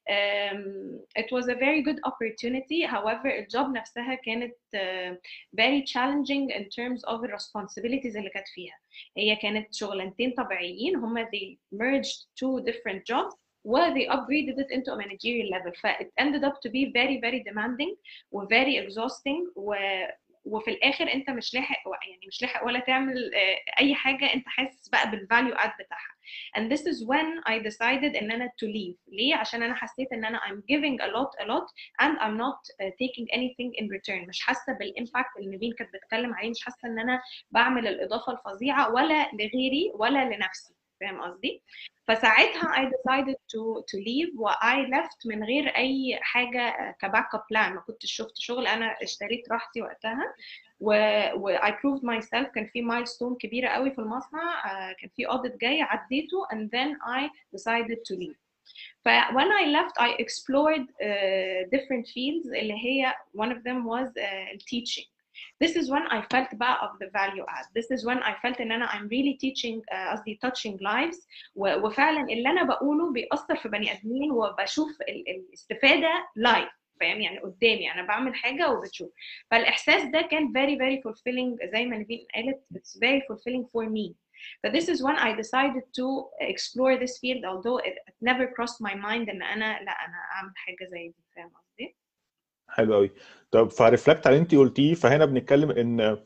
um, it was a very good opportunity however الجوب نفسها كانت uh, very challenging in terms of the responsibilities اللي كانت فيها هي كانت شغلانتين طبيعيين هما they merged two different jobs و they upgraded it into a managerial level ف it ended up to be very very demanding و very exhausting و وفي الاخر انت مش لاحق يعني مش لاحق ولا تعمل آه، اي حاجه انت حاسس بقى بالفاليو اد بتاعها and this is when I decided ان انا to leave ليه عشان انا حسيت ان انا I'm giving a lot a lot and I'm not uh, taking anything in return مش حاسه بالامباكت اللي نيفين كانت بتتكلم عليه مش حاسه ان انا بعمل الاضافه الفظيعه ولا لغيري ولا لنفسي فاهم قصدي فساعتها I decided to to leave و I left من غير أي حاجة كباك اب بلان ما كنتش شفت شغل أنا اشتريت راحتي وقتها و, و I proved myself كان في مايلستون كبيرة قوي في المصنع آه، كان في audit جاي عديته and then I decided to leave ف when I left I explored uh, different fields اللي هي one of them was uh, teaching This is when I felt بقى of the value add. This is when I felt ان انا I'm really teaching uh, قصدي touching lives و- وفعلا اللي انا بقوله بيأثر في بني ادمين وبشوف ال- الاستفادة لايف فاهم يعني قدامي انا بعمل حاجة وبتشوف فالاحساس ده كان very very fulfilling زي ما نبيل قالت it's very fulfilling for me. So this is when I decided to explore this field although it, it never crossed my mind ان انا لا انا اعمل حاجة زي دي فاهم قصدي؟ حلو قوي طب فريفلكت على اللي انت قلتيه فهنا بنتكلم ان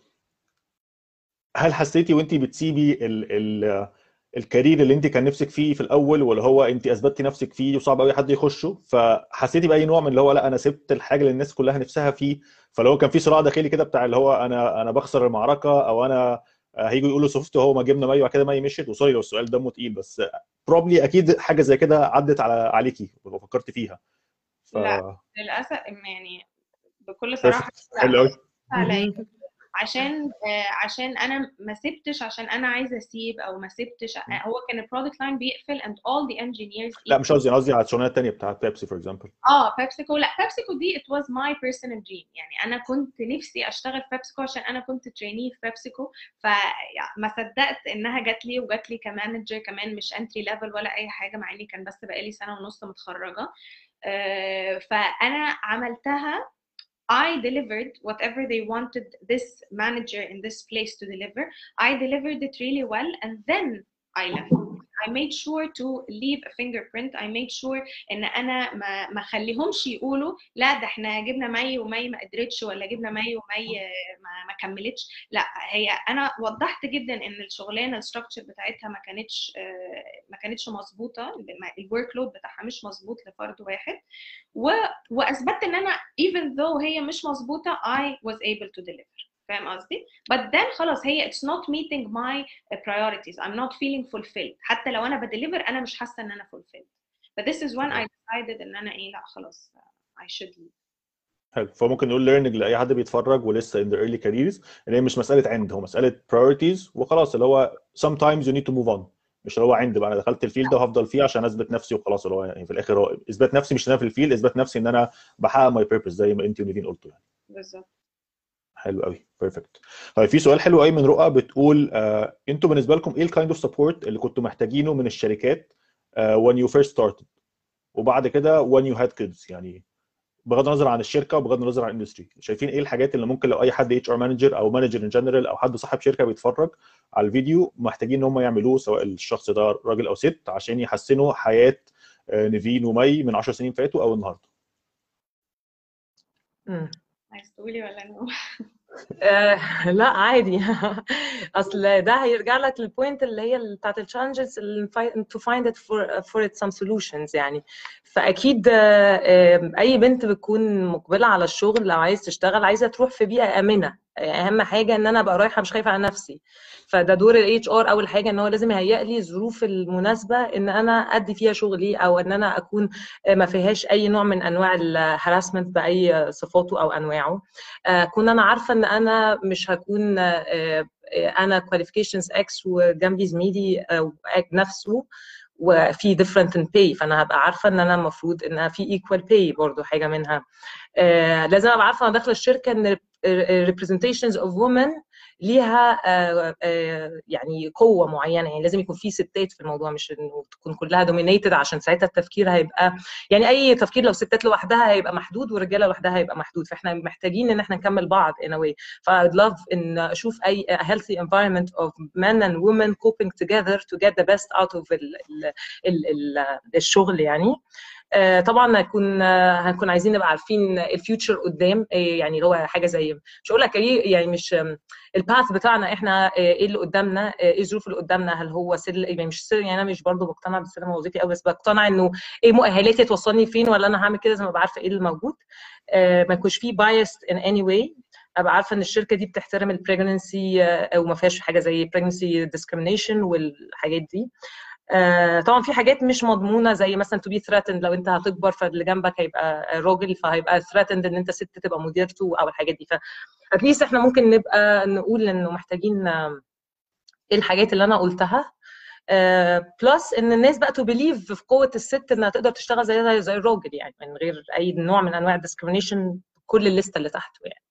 هل حسيتي وانت بتسيبي ال ال الكارير اللي انت كان نفسك فيه في الاول واللي هو انت اثبتي نفسك فيه وصعب قوي حد يخشه فحسيتي باي نوع من اللي هو لا انا سبت الحاجه اللي الناس كلها نفسها فيه فاللي هو كان في صراع داخلي كده بتاع اللي هو انا انا بخسر المعركه او انا هيجوا يقولوا سوفت هو ما جبنا مي وبعد كده مي مشيت وسوري لو السؤال دمه تقيل بس بروبلي اكيد حاجه زي كده عدت على عليكي وفكرت فيها ف... لا. للاسف يعني بكل صراحه لا. حلو قوي عليا عشان آه، عشان انا ما سبتش عشان انا عايزه اسيب او ما سبتش هو كان البرودكت لاين بيقفل and all the engineers لا مش قصدي انا قصدي على الشغلانه الثانيه بتاعت بيبسي فور اكزامبل اه بيبسيكو لا بيبسيكو دي it was my personal dream يعني انا كنت نفسي اشتغل في بيبسيكو عشان انا كنت تريني في بيبسيكو فما صدقت انها جات لي وجات لي كمانجر كمان مش انتري ليفل ولا اي حاجه مع اني كان بس بقالي سنه ونص متخرجه آه، فانا عملتها I delivered whatever they wanted this manager in this place to deliver. I delivered it really well, and then I left I made sure to leave a fingerprint I made sure ان انا ما ما اخليهمش يقولوا لا ده احنا جبنا مي ومي ما قدرتش ولا جبنا مي ومي ما, ما كملتش لا هي انا وضحت جدا ان الشغلانه الستراكشر بتاعتها ما كانتش ما كانتش مظبوطه الورك لود بتاعها مش مظبوط لفرد واحد و... واثبتت ان انا even though هي مش مظبوطه I was able to deliver فاهم قصدي؟ but then خلاص هي it's not meeting my priorities I'm not feeling fulfilled حتى لو انا بديليفر انا مش حاسه ان انا fulfilled but this is when I decided ان انا ايه لا خلاص I should leave حلو فممكن نقول learning لاي حد بيتفرج ولسه in the early careers ان هي مش مساله عند هو مساله priorities وخلاص اللي هو sometimes you need to move on مش اللي هو عند بقى انا دخلت الفيلد ده وهفضل فيه عشان اثبت نفسي وخلاص اللي هو يعني في الاخر هو اثبات نفسي مش ان انا في الفيلد اثبات نفسي ان انا بحقق ماي بيربز زي ما انت ونيفين قلتوا يعني بالظبط حلو قوي بيرفكت طيب في سؤال حلو قوي من رؤى بتقول آه انتوا بالنسبه لكم ايه الكايند اوف سبورت اللي كنتوا محتاجينه من الشركات آه when you first started وبعد كده when you had kids يعني بغض النظر عن الشركه وبغض النظر عن الاندستري شايفين ايه الحاجات اللي ممكن لو اي حد اتش ار مانجر او مانجر ان جنرال او حد صاحب شركه بيتفرج على الفيديو محتاجين ان هم يعملوه سواء الشخص ده راجل او ست عشان يحسنوا حياه آه نيفين ومي من 10 سنين فاتوا او النهارده عايز تقولي ولا انا آه لا عادي اصل ده هيرجع لك للبوينت اللي هي بتاعت التشالنجز to find it for for it some solutions يعني فاكيد آه اي بنت بتكون مقبله على الشغل لو عايز تشتغل عايزه تروح في بيئه امنه اهم حاجه ان انا ابقى رايحه مش خايفه على نفسي فده دور الاتش ار اول حاجه ان هو لازم يهيئ لي الظروف المناسبه ان انا ادي فيها شغلي او ان انا اكون ما فيهاش اي نوع من انواع الهراسمنت باي صفاته او انواعه اكون انا عارفه ان انا مش هكون انا كواليفيكيشنز اكس وجنبي زميلي نفسه وفي different in pay فانا هبقى عارفه ان انا المفروض ان في equal pay برضو حاجه منها آه لازم ابقى عارفه وانا داخله الشركه ان representations of women ليها آه آه يعني قوه معينه يعني لازم يكون في ستات في الموضوع مش انه تكون كلها دومينيتد عشان ساعتها التفكير هيبقى يعني اي تفكير لو ستات لوحدها هيبقى محدود ورجاله لوحدها هيبقى محدود فاحنا محتاجين ان احنا نكمل بعض in a way ف I'd love ان اشوف اي healthy environment of men and women coping together to get the best out of ال ال ال الشغل يعني طبعا هنكون هنكون عايزين نبقى عارفين الفيوتشر قدام يعني اللي هو حاجه زي مش هقول لك ايه يعني مش الباث بتاعنا احنا ايه اللي قدامنا ايه الظروف اللي قدامنا هل هو سل يعني مش سل يعني انا مش برضه بقتنع بالسلم الوظيفي قوي بس بقتنع انه ايه مؤهلاتي توصلني فين ولا انا هعمل كده لازم ابقى عارفه ايه اللي موجود ما يكونش فيه بايست ان اني واي ابقى عارفه ان الشركه دي بتحترم البريجنسي او ما فيهاش حاجه زي pregnancy discrimination والحاجات دي آه طبعا في حاجات مش مضمونه زي مثلا تو بي ثريتند لو انت هتكبر فاللي جنبك هيبقى راجل فهيبقى ثريتند ان انت ست تبقى مديرته او الحاجات دي فاتليست احنا ممكن نبقى نقول انه محتاجين ايه الحاجات اللي انا قلتها بلس uh, ان الناس بقى تو بليف في قوه الست انها تقدر تشتغل زي زي, زي الراجل يعني من غير اي نوع من انواع الديسكريميشن كل الليسته اللي تحته يعني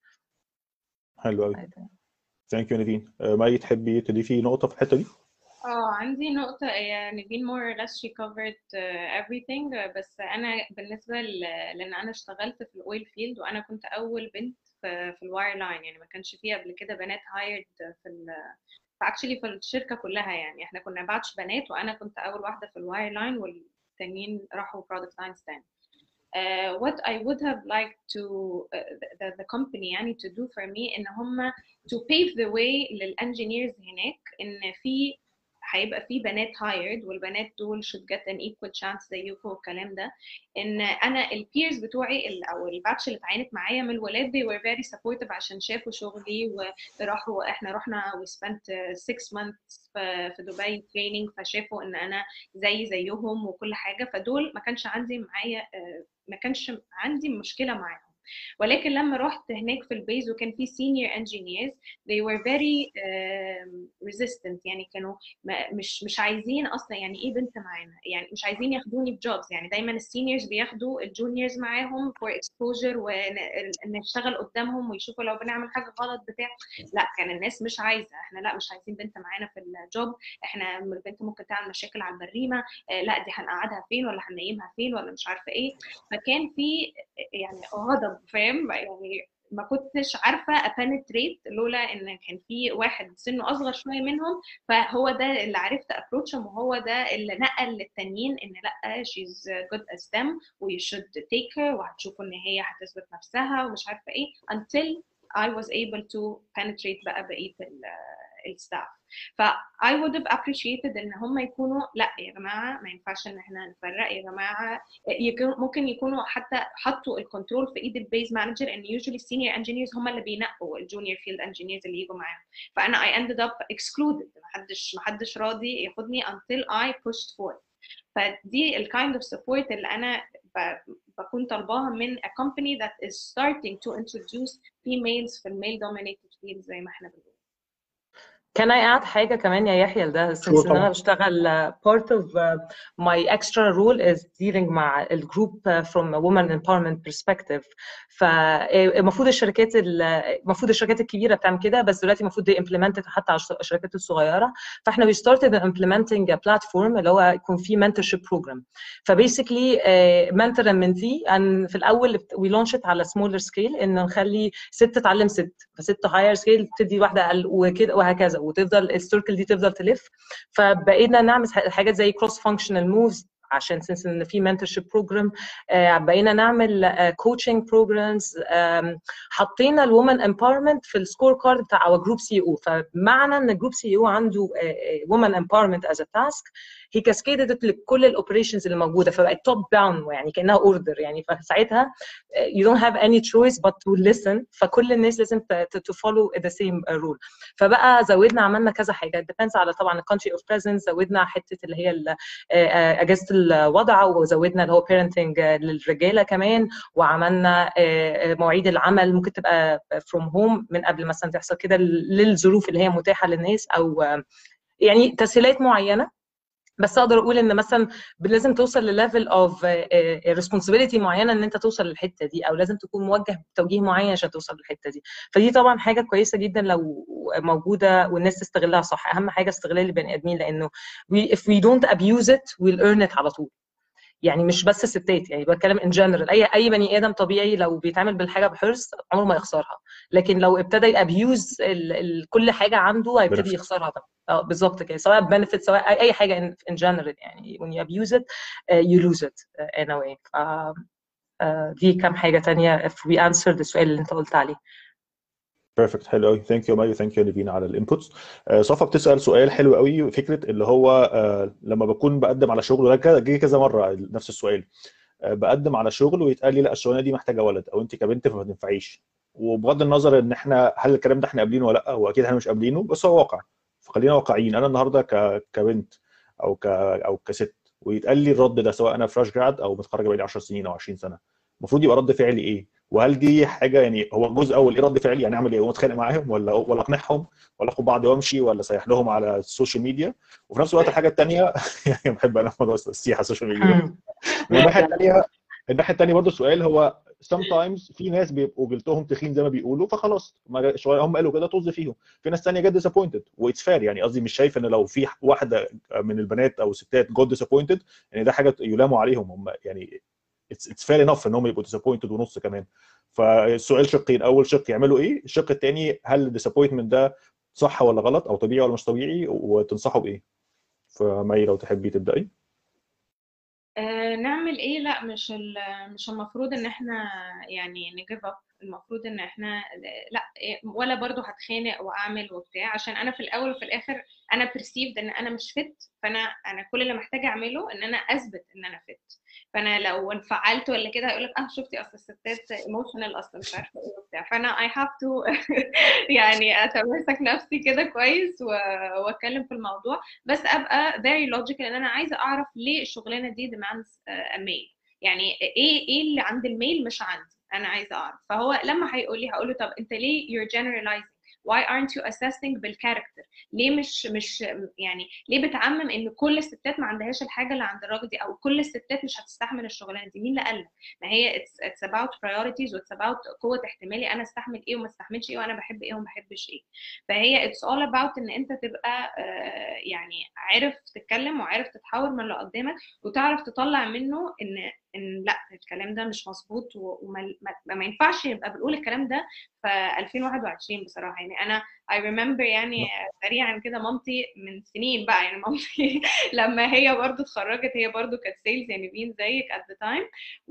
حلو قوي ثانك يو نيفين مي تحبي تضيفي نقطه في الحته دي؟ اه عندي نقطة يعني بين more or less she covered uh, everything uh, بس أنا بالنسبة ل... لأن أنا اشتغلت في الأويل فيلد وأنا كنت أول بنت في, في الواير لاين يعني ما كانش فيه قبل كده بنات hired في ال فاكشلي في الشركة كلها يعني احنا كنا باتش بنات وأنا كنت أول واحدة في الواير لاين والتانيين راحوا product lines تاني. Uh, what I would have liked to uh, the, the company يعني to do for me إن هم to pave the way للانجينيرز هناك إن في هيبقى في بنات hired والبنات دول should get an equal chance زيكم والكلام ده ان انا البيرز بتوعي او الباتش اللي اتعينت معايا من الولاد they were very supportive عشان شافوا شغلي وراحوا احنا رحنا we spent six months في دبي training فشافوا ان انا زي زيهم وكل حاجه فدول ما كانش عندي معايا ما كانش عندي مشكله معاهم ولكن لما رحت هناك في البيز وكان في senior engineers they were very um, resistant يعني كانوا مش مش عايزين اصلا يعني ايه بنت معانا يعني مش عايزين ياخدوني بجوبز يعني دايما السينيورز بياخدوا الجونيورز معاهم for exposure ونشتغل قدامهم ويشوفوا لو بنعمل حاجه غلط بتاع لا كان الناس مش عايزه احنا لا مش عايزين بنت معانا في الجوب احنا البنت ممكن تعمل مشاكل على البريمه لا دي هنقعدها فين ولا هننيمها فين ولا مش عارفه ايه فكان في يعني غضب فاهم يعني ما كنتش عارفه ابنتريت لولا ان كان في واحد سنه اصغر شويه منهم فهو ده اللي عرفت ابروتشهم وهو ده اللي نقل للتانيين ان لا شيز جود از them و you should take her وهتشوفوا ان هي هتثبت نفسها ومش عارفه ايه until I was able to penetrate بقى بقيه الستاف ف I would have appreciated ان هم يكونوا لا يا جماعه ما ينفعش ان احنا نفرق يا جماعه يكون ممكن يكونوا حتى حطوا الكنترول في ايد البيز مانجر ان usually senior engineers هم اللي بينقوا الجونيور فيلد انجينيرز اللي يجوا معاهم فانا I ended up excluded ما حدش ما حدش راضي ياخدني until I pushed forth فدي ال kind of support اللي انا بكون طالباها من a company that is starting to introduce females في الميل dominated fields زي ما احنا بنقول Can I add حاجة كمان يا يحيى لده since Sure, إن أنا طبعا. بشتغل uh, part of uh, my extra role is dealing مع الجروب uh, from a woman empowerment perspective فالمفروض الشركات ال- المفروض الشركات الكبيرة بتعمل كده بس دلوقتي المفروض دي implemented حتى على الش- الشركات الصغيرة فاحنا we started implementing a platform اللي هو يكون فيه mentorship program فبيسكلي mentor and mentee and في الأول we launched it على smaller scale إن نخلي ست تعلم ست فست higher scale تدي واحدة أقل وكده وهكذا وتفضل السيركل دي تفضل تلف فبقينا نعمل حاجات زي cross functional moves عشان سنس ان في mentorship program آه، بقينا نعمل كوتشنج بروجرامز حطينا الومن امباورمنت في السكور كارد بتاع our جروب سي او فمعنى ان الجروب سي او عنده وومن امباورمنت از ا تاسك هي كاسكيدد لكل الاوبريشنز اللي موجوده فبقت توب داون يعني كانها اوردر يعني فساعتها you don't have any choice but to listen فكل الناس لازم ت- ت- to follow the same rule فبقى زودنا عملنا كذا حاجه depends على طبعا ال country of presence زودنا حته اللي هي ال- آه، آه، اجازه الوضع وزودنا اللي هو parenting آه، للرجاله كمان وعملنا آه، آه، مواعيد العمل ممكن تبقى from home من قبل مثلا تحصل كده للظروف اللي هي متاحه للناس او آه، يعني تسهيلات معينه بس اقدر اقول ان مثلا لازم توصل لليفل اوف ريسبونسبيلتي معينه ان انت توصل للحته دي او لازم تكون موجه بتوجيه معين عشان توصل للحته دي فدي طبعا حاجه كويسه جدا لو موجوده والناس تستغلها صح اهم حاجه استغلال البني ادمين لانه we, if we don't abuse it we'll earn it على طول يعني مش بس الستات يعني بتكلم ان جنرال اي اي بني ادم طبيعي لو بيتعامل بالحاجه بحرص عمره ما يخسرها لكن لو ابتدى يابيوز كل حاجه عنده هيبتدي Benefit. يخسرها طبعا اه بالظبط كده سواء بنفيت سواء اي أي حاجه ان جنرال يعني when you abuse it uh, you lose it uh, in a way ف, uh, دي كام حاجه تانية if we answer السؤال اللي انت قلت عليه بيرفكت حلو قوي ثانك يو مايو ثانك يو ليفينا على الانبوتس صفا بتسال سؤال حلو قوي فكره اللي هو آه، لما بكون بقدم على شغل وده كده- جه كذا مره نفس السؤال آه، بقدم على شغل ويتقال لي لا الشغلانه دي محتاجه ولد او انت كبنت فما تنفعيش وبغض النظر ان احنا هل الكلام ده احنا قابلينه ولا لا واكيد احنا مش قابلينه بس هو واقع فخلينا واقعيين انا النهارده ك... كبنت او ك... او كست ويتقال لي الرد ده سواء انا فريش جراد او متخرج بقالي 10 سنين او 20 سنه المفروض يبقى رد فعلي ايه وهل دي حاجه يعني هو الجزء الاول ايه رد فعلي يعني اعمل ايه اقوم اتخانق معاهم ولا ولا اقنعهم ولا اخد بعضي وامشي ولا اسيح لهم على السوشيال ميديا وفي نفس الوقت الحاجه الثانيه يعني بحب انا موضوع السياحه على السوشيال ميديا ده. والناحيه الثانيه الناحيه الثانيه برضه السؤال هو sometimes في ناس بيبقوا جلدهم تخين زي ما بيقولوا فخلاص ما شويه هم قالوا كده طز فيهم في ناس ثانيه جت ديسابوينتد واتس فير يعني قصدي مش شايف ان لو في واحده من البنات او الستات جود ديسابوينتد يعني ده حاجه يلاموا عليهم هم يعني اتس فير انف ان هم يبقوا ديسابوينتد ونص كمان فالسؤال شقين اول شق يعملوا ايه الشق الثاني هل الديسابوينتمنت ده صح ولا غلط او طبيعي ولا مش طبيعي وتنصحوا بايه فمي لو تحبي تبداي آه، نعمل ايه لا مش ال- مش المفروض ان احنا يعني نجيف اب المفروض ان احنا لا إيه، ولا برضو هتخانق واعمل وبتاع عشان انا في الاول وفي الاخر انا perceived ان انا مش فت فانا انا كل اللي محتاجه اعمله ان انا اثبت ان انا فت فانا لو انفعلت ولا كده هيقول لك اه شفتي اصل الستات ايموشنال اصلا مش عارفه ايه وبتاع فانا I have to يعني اتمسك نفسي كده كويس و- واتكلم في الموضوع بس ابقى very logical ان انا عايزه اعرف ليه الشغلانه دي demands a male يعني ايه ايه اللي عند الميل مش عندي انا عايزه اعرف فهو لما هيقول لي هقول له طب انت ليه you're generalizing why aren't you assessing بالكاركتر ليه مش مش يعني ليه بتعمم ان كل الستات ما عندهاش الحاجه اللي عند الراجل دي او كل الستات مش هتستحمل الشغلانه دي مين اللي قال لك ما هي it's, it's about priorities و it's about قوه احتمالي انا استحمل ايه وما استحملش ايه وانا بحب ايه وما بحبش ايه فهي it's all about ان انت تبقى آه، يعني عارف تتكلم وعارف تتحاور من اللي قدامك وتعرف تطلع منه ان ان لا الكلام ده مش مظبوط وما ما, ما ينفعش يبقى بنقول الكلام ده في 2021 بصراحه يعني انا I remember يعني سريعا كده مامتي من سنين بقى يعني مامتي لما هي برضو اتخرجت هي برضو كانت سيلز يعني بين زيك at the time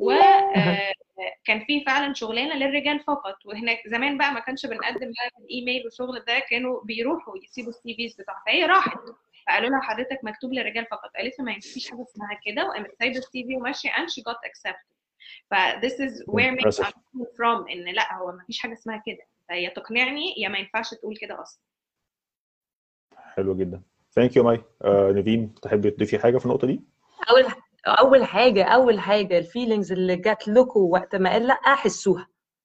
وكان في فعلا شغلانه للرجال فقط وهناك زمان بقى ما كانش بنقدم بقى في الايميل والشغل ده كانوا بيروحوا يسيبوا السي فيز بتاعها فهي راحت فقالوا لها حضرتك مكتوب للرجال فقط قالت له ما فيش حاجه اسمها كده وقامت سايبه السي في وماشيه and she got accepted ف this is where maybe I'm coming from ان لا هو ما فيش حاجه اسمها كده يا تقنعني يا ما ينفعش تقول كده اصلا حلو جدا ثانك يو ماي نيفين تحبي تضيفي حاجه في النقطه دي اول اول حاجه اول حاجه الفيلينجز اللي جات لكم وقت ما قال لا حسوها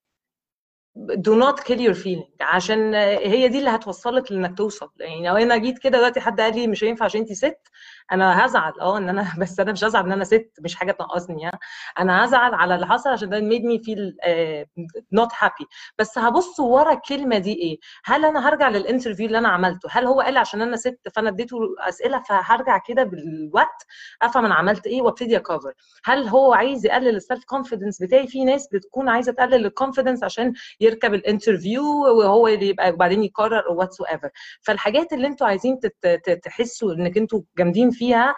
do not kill your feeling عشان هي دي اللي هتوصلك لانك توصل يعني لو انا جيت كده دلوقتي حد قال لي مش هينفع عشان انت ست انا هزعل اه ان انا بس انا مش هزعل ان انا ست مش حاجه تنقصني يعني انا هزعل على اللي حصل عشان ده made me feel uh, not happy بس هبص ورا الكلمه دي ايه هل انا هرجع للانترفيو اللي انا عملته هل هو قال عشان انا ست فانا اديته اسئله فهرجع كده بالوقت افهم انا عملت ايه وابتدي اكفر هل هو عايز يقلل السيلف كونفيدنس بتاعي في ناس بتكون عايزه تقلل الكونفيدنس عشان يركب الانترفيو وهو اللي يبقى وبعدين يقرر واتس ايفر فالحاجات اللي انتوا عايزين تحسوا انك انتوا جامدين فيها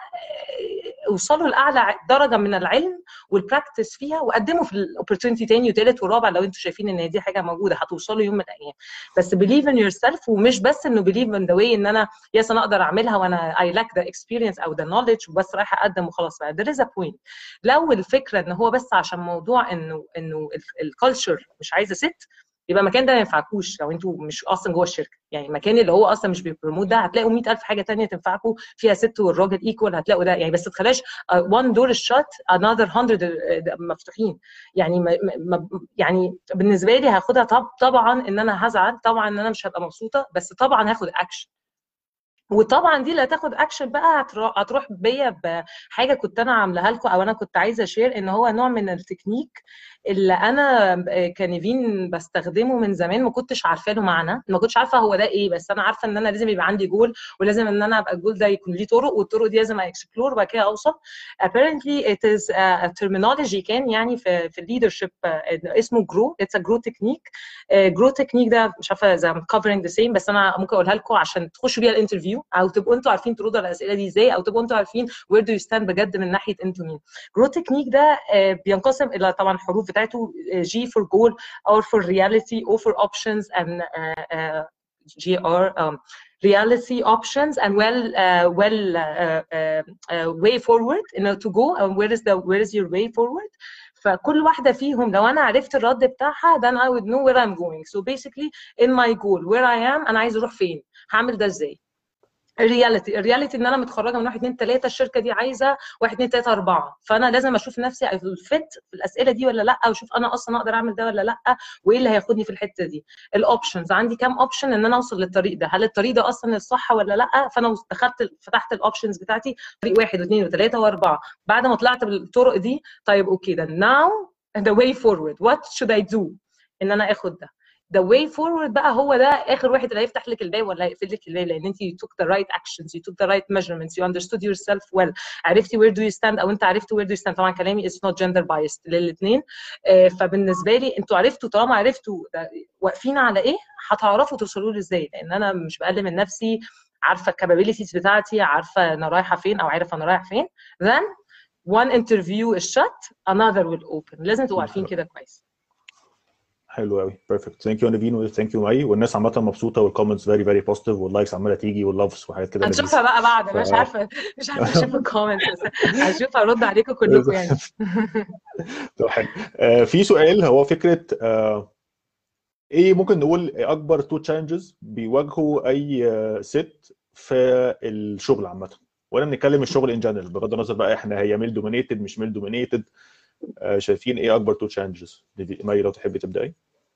اوصلوا لاعلى درجه من العلم والبراكتس فيها وقدموا في الاوبورتونيتي تاني وتالت ورابع لو انتوا شايفين ان دي حاجه موجوده هتوصلوا يوم من الايام بس بليف ان يور سيلف ومش بس انه بليف ان ذا واي ان انا يس انا اقدر اعملها وانا اي لاك ذا اكسبيرينس او ذا نولج وبس رايحه اقدم وخلاص بقى there is a point لو الفكره ان هو بس عشان موضوع انه انه الكالتشر مش عايزه ست يبقى المكان ده ما ينفعكوش لو انتوا مش اصلا جوه الشركه يعني المكان اللي هو اصلا مش بيبروموت ده هتلاقوا 100000 حاجه ثانيه تنفعكم فيها ست والراجل ايكوال هتلاقوا ده يعني بس ما تخليش وان دور الشوت انذر 100 مفتوحين يعني ما ما يعني بالنسبه لي هاخدها طب طبعا ان انا هزعل طبعا ان انا مش هبقى مبسوطه بس طبعا هاخد اكشن وطبعا دي اللي هتاخد اكشن بقى هتروح بيا بحاجه كنت انا عاملاها لكم او انا كنت عايزه اشير ان هو نوع من التكنيك اللي انا كنيفين بستخدمه من زمان ما كنتش عارفه له معنى ما كنتش عارفه هو ده ايه بس انا عارفه ان انا لازم يبقى عندي جول ولازم ان انا ابقى الجول ده يكون ليه طرق والطرق دي لازم اكسبلور وبعد كده اوصل apparently it is a terminology كان يعني في في الليدرشيب اسمه جرو اتس ا جرو تكنيك جرو تكنيك ده مش عارفه اذا كفرنج ذا سيم بس انا ممكن اقولها لكم عشان تخشوا بيها الانترفيو او تبقوا انتوا عارفين تردوا على الاسئله دي ازاي او تبقوا انتوا عارفين وير دو يو ستاند بجد من ناحيه انتوا مين جرو تكنيك ده بينقسم الى طبعا الحروف بتاعته G for goal or for reality or for options and uh, uh, GR um, reality options and well uh, well way forward you know to go and where is the where is your way forward فكل واحده فيهم لو انا عرفت الرد بتاعها then I would know where I'm going so basically in my goal where I am انا عايز اروح فين هعمل ده ازاي الرياليتي الرياليتي ان انا متخرجه من 1 2 3 الشركه دي عايزه 1 2 3 4 فانا لازم اشوف نفسي الفت في الاسئله دي ولا لا واشوف انا اصلا اقدر اعمل ده ولا لا وايه اللي هياخدني في الحته دي الاوبشنز عندي كام اوبشن ان انا اوصل للطريق ده هل الطريق ده اصلا الصح ولا لا فانا دخلت فتحت الاوبشنز بتاعتي طريق واحد واثنين وثلاثه واربعه بعد ما طلعت بالطرق دي طيب اوكي ده now the way forward what should I do ان انا اخد ده the way forward بقى هو ده اخر واحد اللي هيفتح لك الباب ولا هيقفل لك الباب لان انت you took the right actions you took the right measurements you understood yourself well عرفتي where do you stand او انت عرفت where do you stand طبعا كلامي is not gender biased للاثنين فبالنسبه لي انتوا عرفتوا طالما عرفتوا واقفين على ايه هتعرفوا توصلوا له ازاي لان انا مش بقلل من نفسي عارفه الكابابيلتيز بتاعتي عارفه انا رايحه فين او عارفه انا رايح فين then one interview is shut another will open لازم تبقوا عارفين كده كويس حلو قوي بيرفكت ثانك يو نيفين وثانك يو ماي والناس عامه مبسوطه والكومنتس فيري فيري بوزيتيف واللايكس عماله تيجي واللافز وحاجات كده هنشوفها بقى بعد انا مش عارفه مش عارفه اشوف الكومنتس هشوف ارد عليكم كلكم يعني طب حلو في سؤال هو فكره ايه ممكن نقول اكبر تو تشالنجز بيواجهوا اي ست في الشغل عامه وانا بنتكلم الشغل ان جنرال بغض النظر بقى احنا هي ميل دومينيتد مش ميل دومينيتد شايفين ايه اكبر تو تشالنجز مي لو تحبي تبداي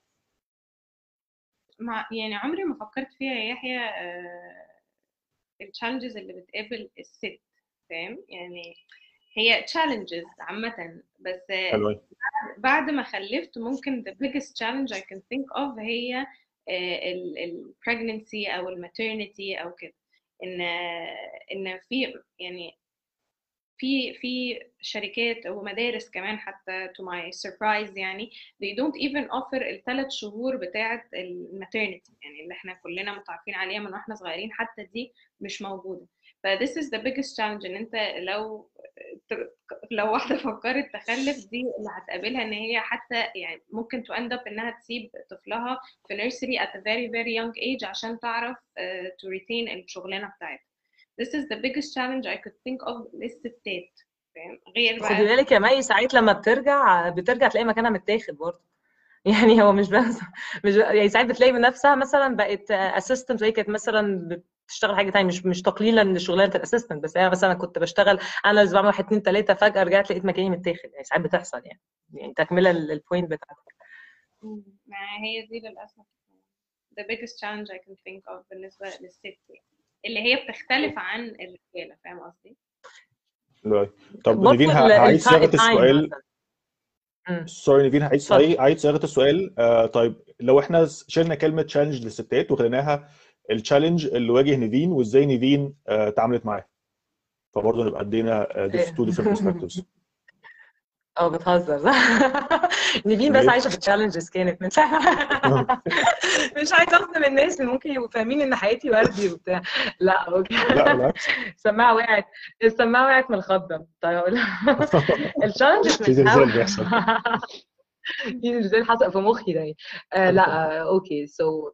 مع يعني عمري ما فكرت فيها يا يحيى التشالنجز اللي بتقابل الست فاهم يعني هي تشالنجز عامة بس حلوة. بعد ما خلفت ممكن the biggest challenge I can think of هي ال pregnancy او ال maternity او كده ان ان في يعني في في شركات ومدارس كمان حتى to my surprise يعني they don't even offer الثلاث شهور بتاعة الماتيرنتي يعني اللي احنا كلنا متعرفين عليها من واحنا صغيرين حتى دي مش موجودة ف this is the biggest challenge ان انت لو لو واحدة فكرت تخلف دي اللي هتقابلها ان هي حتى يعني ممكن to end up انها تسيب طفلها في nursery at a very very young age عشان تعرف uh, to retain الشغلانة بتاعتها this is the biggest challenge I could think of للستات فاهم غير بقى خدي بالك يا مي ساعات لما بترجع بترجع تلاقي مكانها متاخد برضه يعني هو مش بس مش يعني ساعات بتلاقي من نفسها مثلا بقت اسيستنت وهي كانت مثلا بتشتغل حاجه تانية مش مش تقليلا لشغلانه الاسيستنت بس انا مثلا كنت بشتغل انا اللي بعمل واحد اتنين تلاته فجاه رجعت لقيت مكاني متاخد يعني ساعات بتحصل يعني يعني تكمله للبوينت بتاعتك ما هي دي للاسف the biggest challenge I can think of بالنسبه للست يعني. اللي هي بتختلف عن الرجاله فاهم قصدي؟ طب نيفين هعيد صياغه السؤال سوري نيفين هعيد هعيد صياغه السؤال آه طيب لو احنا شلنا كلمه تشالنج للستات وخليناها التشالنج اللي واجه نيفين وازاي نيفين آه تعاملت معاه فبرضه نبقى ادينا تو ديفرنت برسبكتيفز اه بتهزر نيفين بس عايشه في التشالنجز كانت من مش عايزه اظلم الناس اللي ممكن يبقوا فاهمين ان حياتي وردي وبتاع لا اوكي لا بالعكس السماعه وقعت السماعه وقعت من الخضه طيب التشالنجز في زلزال بيحصل في زلزال حصل في مخي ده آه لا اوكي سو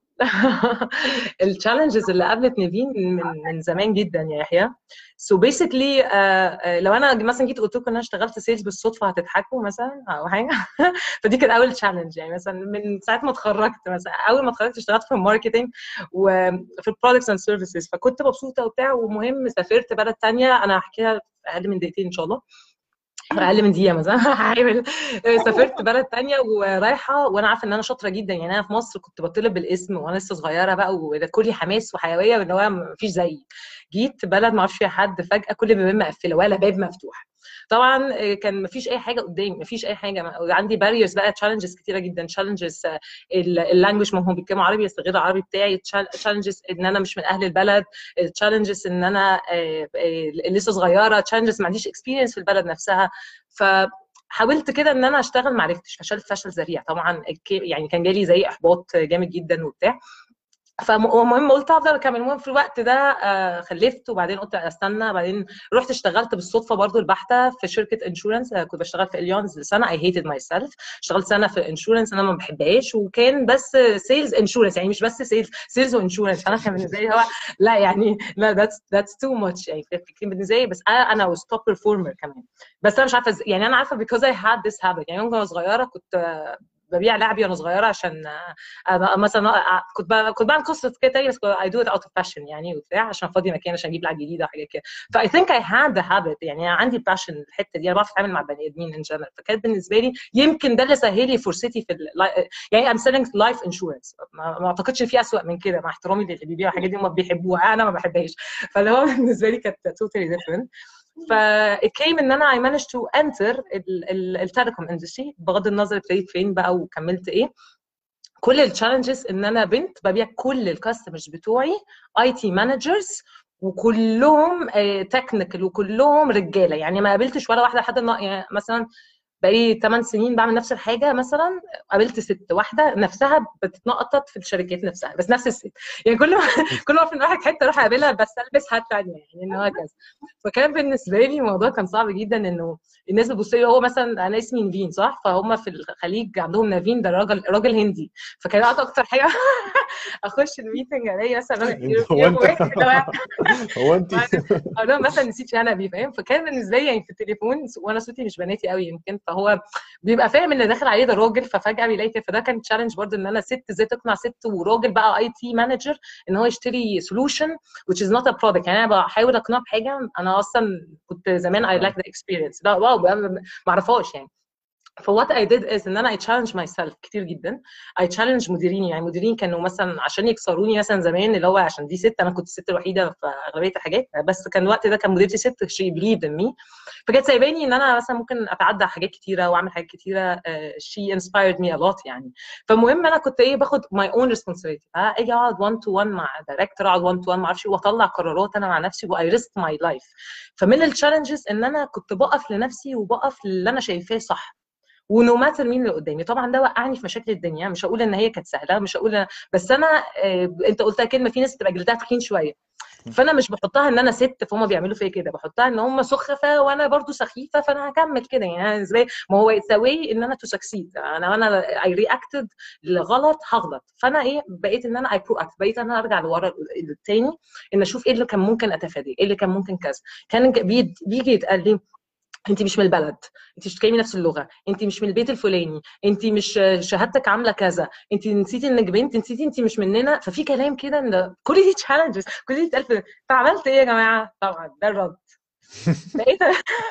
التشالنجز اللي قابلت نيفين من من زمان جدا يا يحيى سو so بيسكلي uh, uh, لو انا مثلا جيت قلت لكم ان انا اشتغلت سيلز بالصدفه هتضحكوا مثلا او حاجه فدي كانت اول تشالنج يعني مثلا من ساعه ما اتخرجت مثلا اول ما اتخرجت اشتغلت في الماركتنج وفي البرودكتس اند سيرفيسز فكنت مبسوطه وبتاع ومهم سافرت بلد ثانيه انا هحكيها في اقل من دقيقتين ان شاء الله اقل من دقيقه مثلا هحاول سافرت بلد تانية ورايحه وانا عارفه ان انا شاطره جدا يعني انا في مصر كنت بطلب بالاسم وانا لسه صغيره بقى وكلي حماس وحيويه وان هو مفيش زيي جيت بلد ما اعرفش فيها حد فجاه كل باب مقفله ولا باب مفتوح طبعا كان مفيش اي حاجه قدامي مفيش اي حاجه عندي باريرز بقى تشالنجز كتيره جدا تشالنجز اللانجوج ما هم بيتكلموا عربي بس غير العربي بتاعي تشالنجز ان انا مش من اهل البلد تشالنجز ان انا لسه صغيره تشالنجز ما عنديش اكسبيرينس في البلد نفسها ف حاولت كده ان انا اشتغل ما عرفتش فشلت فشل ذريع طبعا يعني كان جالي زي احباط جامد جدا وبتاع فالمهم قلت هفضل اكمل المهم في الوقت ده خلفت وبعدين قلت استنى بعدين رحت اشتغلت بالصدفه برضو البحته في شركه انشورنس كنت بشتغل في اليونز سنه اي هيتد ماي سيلف اشتغلت سنه في انشورنس انا ما بحبهاش وكان بس سيلز انشورنس يعني مش بس سيلز سيلز وانشورنس فانا كان بالنسبه لي هو لا يعني لا ذاتس ذاتس تو ماتش يعني كان بالنسبه لي بس انا انا واز توب بيرفورمر كمان بس انا مش عارفه يعني انا عارفه because I had this habit يعني وانا صغيره كنت ببيع لعبي وانا صغيره عشان مثلا كنت كنت بعمل قصه كده تاني بس اي دو ات اوت اوف باشن يعني وبتاع عشان فاضي مكان عشان اجيب لعب جديده وحاجات كده فاي ثينك اي هاد ذا هابت يعني عندي باشن الحته دي انا بعرف اتعامل مع بني ادمين ان جنرال فكانت بالنسبه لي يمكن ده اللي سهل لي فرصتي في يعني ام سيلينج لايف انشورنس ما اعتقدش في اسوء من كده مع احترامي للي بيبيعوا الحاجات دي هم بيحبوها انا ما بحبهاش فاللي هو بالنسبه لي كانت توتالي ديفرنت ف it came ان انا I managed to enter التليكوم اندستري بغض النظر ابتديت فين بقى وكملت ايه كل التشالنجز ان انا بنت ببيع كل الكاستمرز بتوعي اي تي مانجرز وكلهم تكنيكال وكلهم رجاله يعني ما قابلتش ولا واحده لحد يعني مثلا بقالي 8 سنين بعمل نفس الحاجه مثلا قابلت ست واحده نفسها بتتنقطط في الشركات نفسها بس نفس الست يعني كل ما كل ما في رايح حته اروح اقابلها بس البس حاجه ثانيه يعني ان هو كذا فكان بالنسبه لي الموضوع كان صعب جدا انه الناس بتبص لي هو مثلا انا اسمي نيفين صح فهم في الخليج عندهم نافين ده راجل راجل هندي فكان اكتر حاجه اخش الميتنج الاقي مثلا هو انت هو انت انا مثلا نسيت شنبي فاهم فكان بالنسبه لي يعني في التليفون وانا صوتي مش بناتي قوي يمكن فهو بيبقى فاهم اللي داخل عليه ده راجل ففجاه بيلاقي كده فده كان تشالنج برضه ان انا ست ازاي تقنع ست وراجل بقى اي تي مانجر ان هو يشتري سولوشن which is not a product يعني انا بحاول اقنعه بحاجه انا اصلا كنت زمان I like the experience لا واو ما اعرفهاش يعني فوات اي ديد از ان انا اي تشالنج ماي سيلف كتير جدا اي تشالنج مديريني يعني مديرين كانوا مثلا عشان يكسروني مثلا زمان اللي هو عشان دي ست انا كنت الست الوحيده في اغلبيه الحاجات بس كان الوقت ده كان مديرتي ست شي بليف ان مي فكانت سايباني ان انا مثلا ممكن اتعدى على حاجات كتيره واعمل حاجات كتيره شي انسبايرد مي ا لوت يعني فالمهم انا كنت ايه باخد ماي اون ريسبونسبيلتي اجي اقعد 1 تو 1 مع دايركتور اقعد 1 تو 1 ما اعرفش واطلع قرارات انا مع نفسي واي ريسك ماي لايف فمن التشالنجز ان انا كنت بقف لنفسي وبقف للي انا شايفاه صح ونو ماتر مين اللي قدامي طبعا ده وقعني في مشاكل الدنيا مش هقول ان هي كانت سهله مش هقول بس انا آه انت قلتها كلمه في ناس بتبقى جلدها تخين شويه فانا مش بحطها ان انا ست فهم بيعملوا فيا كده بحطها ان هم سخفه وانا برضو سخيفه فانا هكمل كده يعني انا ازاي ما هو اتس ان انا تو سكسيد انا انا اي رياكتد لغلط هغلط فانا ايه بقيت ان انا اي برو اكت بقيت انا ارجع لورا التاني ان اشوف ايه اللي كان ممكن اتفاديه ايه اللي كان ممكن كذا كان بيجي يتقال لي انت مش من البلد انت مش بتتكلمي نفس اللغه انت مش من البيت الفلاني انت مش شهادتك عامله كذا انت نسيتي انك بنت نسيتي انت مش مننا ففي كلام كده ان كل دي تشالنجز كل دي اتقال فعملت ايه يا جماعه طبعا ده الرد بقيت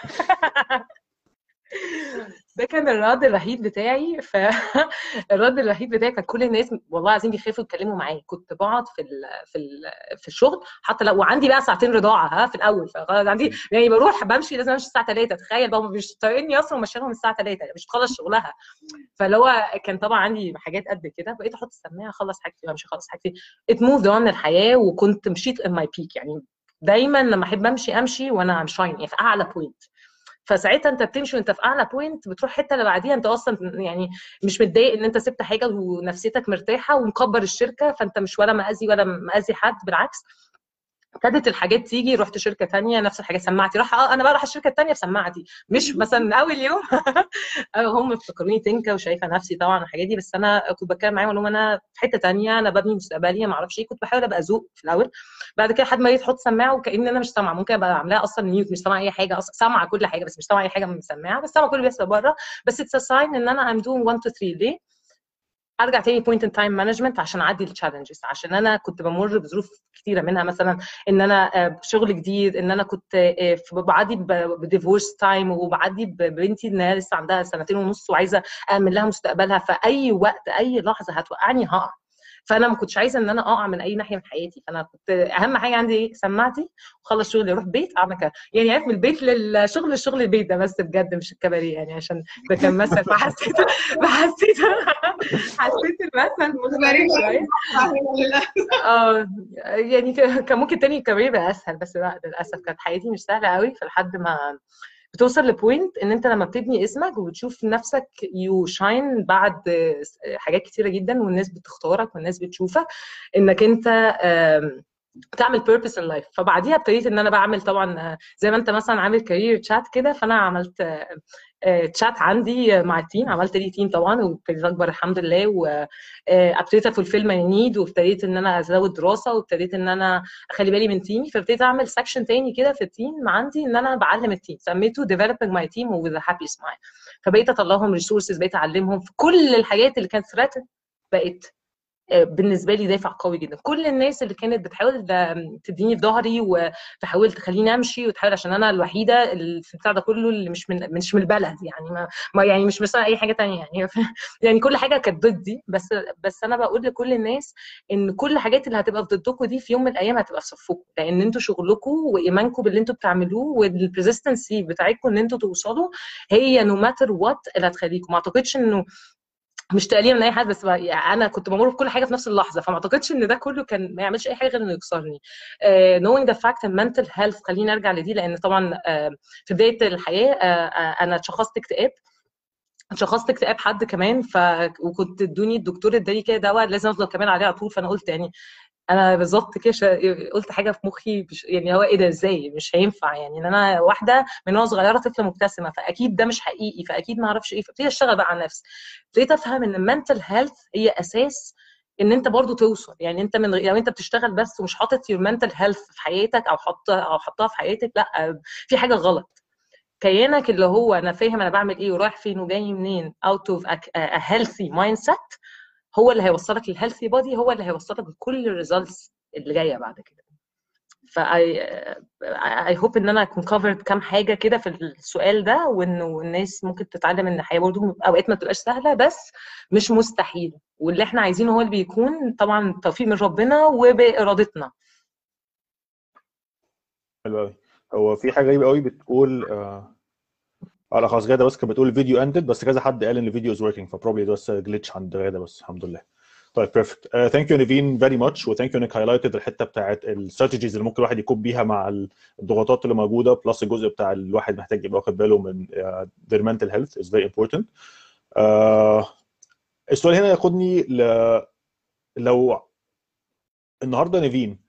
ده كان الرد الوحيد بتاعي فالرد الوحيد بتاعي كان كل الناس والله العظيم بيخافوا يتكلموا معايا كنت بقعد في ال في ال في الشغل حتى لو وعندي بقى ساعتين رضاعه ها في الاول عندي يعني بروح بمشي لازم امشي الساعه 3 تخيل بقى مش طايقني اصلا وماشيينهم الساعه 3 مش تخلص شغلها فاللي هو كان طبعا عندي حاجات قد كده بقيت احط السماعه اخلص حاجتي وامشي اخلص حاجتي ات موفد اون الحياه وكنت مشيت ان ماي بيك يعني دايما لما احب امشي امشي وانا ام شاين يعني في اعلى بوينت فساعتها انت بتمشي وانت في اعلى بوينت بتروح حته اللي بعديها انت اصلا يعني مش متضايق ان انت سبت حاجه ونفسيتك مرتاحه ومكبر الشركه فانت مش ولا مأذي ولا مأذي حد بالعكس ابتدت الحاجات تيجي رحت شركه تانية نفس الحاجات سماعتي راح اه انا بقى راح الشركه التانية بسماعتي مش مثلا من اول يوم هم افتكروني تنكه وشايفه نفسي طبعا الحاجات دي بس انا كنت بتكلم معاهم اقول لهم انا في حته تانية انا ببني مستقبلي ما اعرفش ايه كنت بحاول ابقى ذوق في الاول بعد كده لحد ما جيت احط سماعه وكاني انا مش سامعه ممكن ابقى عاملاها اصلا ميوت مش سامعه اي حاجه اصلا سامعه كل حاجه بس مش سامعه اي حاجه من السماعه بس سامعه كل اللي بيحصل بره بس اتس ساين ان انا ام دوينج 1 2 3 ليه؟ ارجع تاني بوينت ان تايم مانجمنت عشان اعدي التشالنجز عشان انا كنت بمر بظروف كتيره منها مثلا ان انا شغل جديد ان انا كنت بعدي بديفورس تايم وبعدي ببنتي ان هي لسه عندها سنتين ونص وعايزه اعمل لها مستقبلها فاي وقت اي لحظه هتوقعني هقع فانا ما كنتش عايزه ان انا اقع من اي ناحيه من حياتي فانا كنت اهم حاجه عندي ايه سماعتي وخلص شغلي اروح بيت اعمل كده يعني عارف من البيت للشغل للشغل البيت ده بس بجد مش الكباريه يعني عشان ده كان مثل فحسيت فحسيت حسيت المثل مختلف شويه اه يعني كان ممكن تاني الكباريه بقى اسهل بس لا للاسف كانت حياتي مش سهله قوي فلحد ما بتوصل لبوينت ان انت لما بتبني اسمك وبتشوف نفسك يو شاين بعد حاجات كتيره جدا والناس بتختارك والناس بتشوفك انك انت تعمل بيربس ان لايف فبعديها ابتديت ان انا بعمل طبعا زي ما انت مثلا عامل كارير تشات كده فانا عملت تشات عندي مع التيم عملت لي تيم طبعا وابتديت اكبر الحمد لله وابتديت افولفيل ماي نيد وابتديت ان انا ازود دراسه وابتديت ان انا اخلي بالي من تيمي فابتديت اعمل سكشن تاني كده في التيم عندي ان انا بعلم التيم سميته developing my team with a happy smile فبقيت اطلعهم ريسورسز بقيت اعلمهم في كل الحاجات اللي كانت ثريتن بقت بالنسبه لي دافع قوي جدا كل الناس اللي كانت بتحاول تديني في ظهري وتحاول تخليني امشي وتحاول عشان انا الوحيده اللي في البتاع ده كله اللي مش من مش من البلد يعني ما, ما يعني مش مثلا اي حاجه تانية يعني يعني كل حاجه كانت ضدي بس بس انا بقول لكل الناس ان كل الحاجات اللي هتبقى ضدكم دي في يوم من الايام هتبقى في صفكم لان انتوا شغلكم وايمانكم باللي انتوا بتعملوه والبريزستنسي بتاعتكم ان انتوا توصلوا هي نو ماتر وات اللي هتخليكم ما اعتقدش انه مش تقليل من اي حد بس يعني انا كنت بمر بكل حاجه في نفس اللحظه فما اعتقدش ان ده كله كان ما يعملش اي حاجه غير انه يكسرني uh, knowing the fact and mental health خليني ارجع لدي لان طبعا uh, في بدايه الحياه uh, انا اتشخصت اكتئاب اتشخصت اكتئاب حد كمان ف وكنت ادوني الدكتور اداني كده دواء لازم افضل كمان عليه على طول فانا قلت يعني انا بالظبط كده قلت حاجه في مخي يعني هو ايه ده ازاي مش هينفع يعني ان انا واحده من وانا صغيره طفله مبتسمه فاكيد ده مش حقيقي فاكيد ما اعرفش ايه فابتديت اشتغل بقى على نفسي ابتديت افهم ان المنتل هيلث هي اساس ان انت برضو توصل يعني انت من لو انت بتشتغل بس ومش حاطط يور منتل هيلث في حياتك او حاطه او حطها في حياتك لا في حاجه غلط كيانك اللي هو انا فاهم انا بعمل ايه ورايح فين وجاي منين اوت اوف ا هيلثي مايند سيت هو اللي هيوصلك للهيلثي بودي هو اللي هيوصلك لكل الريزلتس اللي جايه بعد كده ف I hope ان انا اكون covered كام حاجه كده في السؤال ده وانه الناس ممكن تتعلم ان الحياه برضه اوقات ما تبقاش سهله بس مش مستحيل واللي احنا عايزينه هو اللي بيكون طبعا توفيق من ربنا وبارادتنا حلو قوي هو في حاجه غريبه قوي بتقول اه آه، لا خلاص غاده بس كانت بتقول الفيديو اندد بس كذا حد قال ان الفيديو از وركينج فبروبلي ده بس جلitch عند غاده بس الحمد لله طيب بيرفكت ثانك يو نيفين فيري ماتش وثانك يو انك هايلايتد الحته بتاعت الاستراتيجيز اللي ممكن الواحد يكون بيها مع الضغوطات اللي موجوده بلس الجزء بتاع الواحد محتاج يبقى واخد باله من uh, their mental health is very important uh, السؤال هنا ياخدني ل... لو النهارده نيفين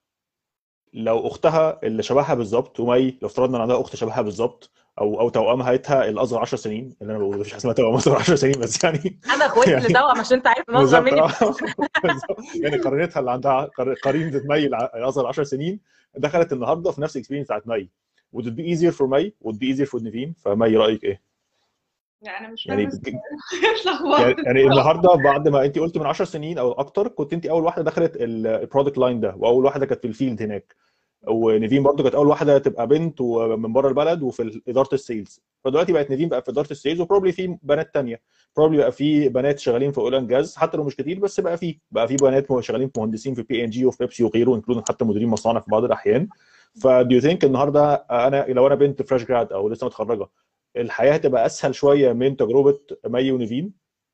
لو اختها اللي شبهها بالظبط ومي لو افترضنا ان عندها اخت شبهها بالظبط او او توامها هيتها الاصغر 10 سنين اللي انا بقوله مفيش حاجه اسمها توام اصغر 10 سنين بس يعني انا اخواتي اللي يعني- توأم عشان انت عارف ان اصغر بالظبط مني آه. بالظبط. يعني قرينتها اللي عندها قر- قرينه مي الع- الاصغر 10 سنين دخلت النهارده في نفس الاكسبيرينس بتاعت مي would it be easier for مي would be easier for نيفين فمي رايك ايه؟ لا انا مش يعني فاهمه بج- اتلخبطت يعني يعني النهارده بعد ما انت قلت من 10 سنين او اكتر كنت انت اول واحده دخلت البرودكت لاين ده واول واحده كانت في الفيلد هناك ونيفين برضو كانت اول واحده تبقى بنت ومن بره البلد وفي اداره السيلز فدلوقتي بقت نيفين بقى في اداره السيلز وبروبلي في بنات تانية بروبلي بقى في بنات شغالين في اول اند جاز حتى لو مش كتير بس بقى في بقى في بنات شغالين في مهندسين في بي ان جي وفي بيبسي وغيره انكلودنج حتى مديرين مصانع في بعض الاحيان فدو يو ثينك النهارده انا لو انا بنت فريش جراد او لسه متخرجه الحياه هتبقى اسهل شويه من تجربه مي ونيفين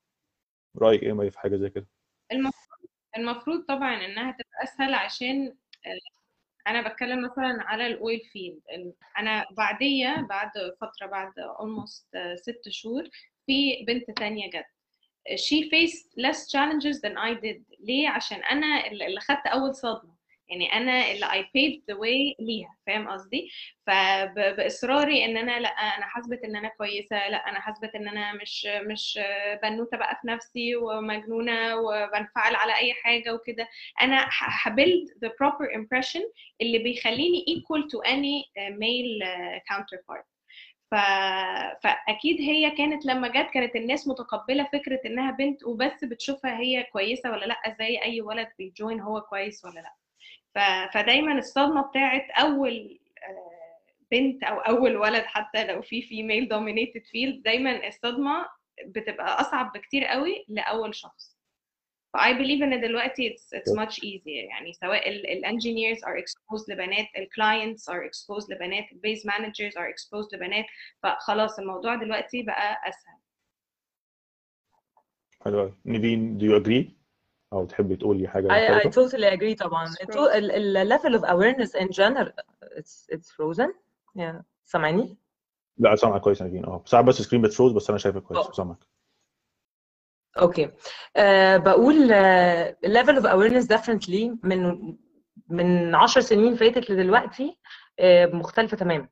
رايك ايه مي في حاجه زي كده المفروض المفروض طبعا انها تبقى اسهل عشان آه، انا بتكلم مثلا على الاويل فيلد انا بعديه بعد فتره بعد almost ست شهور في بنت تانية جت she faced less challenges than I did ليه عشان انا اللي خدت اول صدمه يعني انا اللي I paved the way ليها فاهم قصدي فباصراري ان انا لا انا حاسبه ان انا كويسه لا انا حاسبه ان انا مش مش بنوته بقى في نفسي ومجنونه وبنفعل على اي حاجه وكده انا هبيلد the proper impression اللي بيخليني equal to any male counterpart ف... فاكيد هي كانت لما جت كانت الناس متقبله فكره انها بنت وبس بتشوفها هي كويسه ولا لا زي اي ولد بيجوين هو كويس ولا لا ف... فدايما الصدمه بتاعت اول بنت او اول ولد حتى لو في فيميل دومينيتد فيلد دايما الصدمه بتبقى اصعب بكتير قوي لاول شخص ف I believe ان دلوقتي it's, it's much easier يعني سواء ال engineers are exposed لبنات ال clients are exposed لبنات ال base managers are exposed لبنات فخلاص الموضوع دلوقتي بقى اسهل حلو قوي نيفين do you agree او تحبي تقولي حاجه I, I مختلفه totally agree طبعا It's ال- ال- ال level of awareness in general it's it's frozen yeah سامعني؟ لا سامعك كويس يا نيفين اه ساعات بس سكرين بتفروز بس انا شايفك كويس اه. سامعك اوكي أه بقول آه، level of awareness definitely من من 10 سنين فاتت لدلوقتي آه، مختلفة تماما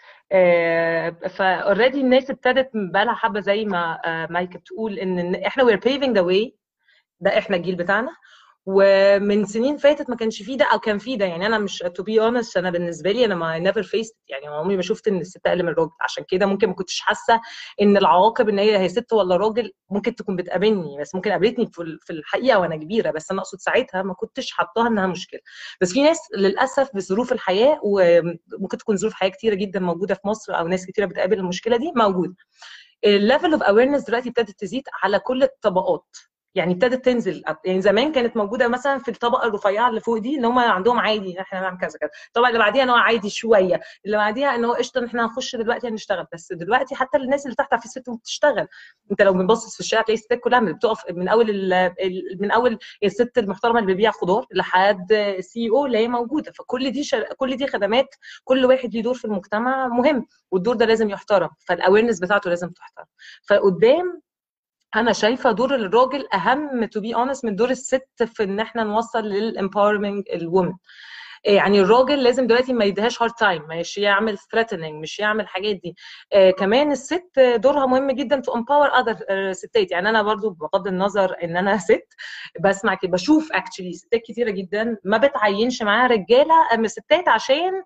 فاوريدي الناس ابتدت بقالها حبة زي ما آه، مايك بتقول ان إن احنا we're paving the way ده احنا الجيل بتاعنا ومن سنين فاتت ما كانش فيه ده او كان فيه ده يعني انا مش to be honest انا بالنسبه لي انا ما never faced يعني عمري ما شفت ان الست اقل من الراجل عشان كده ممكن ما كنتش حاسه ان العواقب ان هي هي ست ولا راجل ممكن تكون بتقابلني بس ممكن قابلتني في ال- في الحقيقه وانا كبيره بس انا اقصد ساعتها ما كنتش حاطاها انها مشكله بس في ناس للاسف بظروف الحياه وممكن تكون ظروف حياه كتيره جدا موجوده في مصر او ناس كتيره بتقابل المشكله دي موجوده الليفل اوف اويرنس دلوقتي ابتدت تزيد على كل الطبقات يعني ابتدت تنزل يعني زمان كانت موجوده مثلا في الطبقه الرفيعه اللي فوق دي ان هم عندهم عادي احنا هنعمل كذا كذا الطبقه اللي بعديها ان هو عادي شويه اللي بعديها ان هو قشطه احنا هنخش دلوقتي هنشتغل بس دلوقتي حتى الناس اللي تحت في الست بتشتغل انت لو بنبصص في الشارع تلاقي الستات كلها بتقف من اول ال ال- من اول الست المحترمه اللي بيبيع خضار لحد السي او اللي هي موجوده فكل دي شر... كل دي خدمات كل واحد ليه دور في المجتمع مهم والدور ده لازم يحترم فالاويرنس بتاعته لازم تحترم فقدام انا شايفه دور الراجل اهم تو بي اونست من دور الست في ان احنا نوصل للامباورمنج الومن يعني الراجل لازم دلوقتي ما يديهاش هارد تايم مش يعمل ثريتنينج مش يعمل الحاجات دي آه كمان الست دورها مهم جدا في امباور اذر ستات يعني انا برضو بغض النظر ان انا ست بسمع كده بشوف اكشلي ستات كتيره جدا ما بتعينش معاها رجاله أما ستات عشان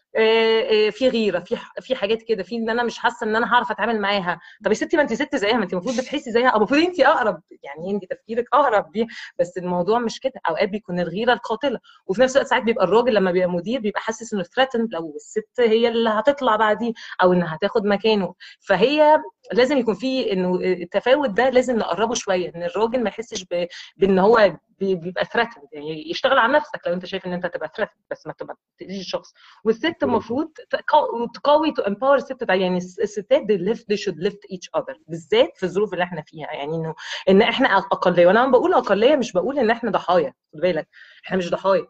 آه، آه، في غيره في في حاجات كده في ان انا مش حاسه ان انا هعرف اتعامل معاها طب يا ستي ما انت ست زيها ما انت المفروض بتحسي زيها او المفروض انت اقرب يعني انت تفكيرك اقرب دي بس الموضوع مش كده اوقات بيكون الغيره القاتله وفي نفس الوقت ساعات بيبقى الراجل لما بيبقى مدير بيبقى حاسس انه ثريتند لو الست هي اللي هتطلع بعديه او انها هتاخد مكانه فهي لازم يكون في انه التفاوت ده لازم نقربه شويه ان الراجل ما يحسش ب- بان هو بي- بيبقى ثريتند يعني يشتغل على نفسك لو انت شايف ان انت تبقى ثريتند بس ما تبقى تاذيش الشخص والست المفروض تقا- تقوي تو امباور الست ده يعني الس- الستات they lift they should lift each other بالذات في الظروف اللي احنا فيها يعني انه ان احنا اقليه وانا لما بقول اقليه مش بقول ان احنا ضحايا خد بالك احنا مش ضحايا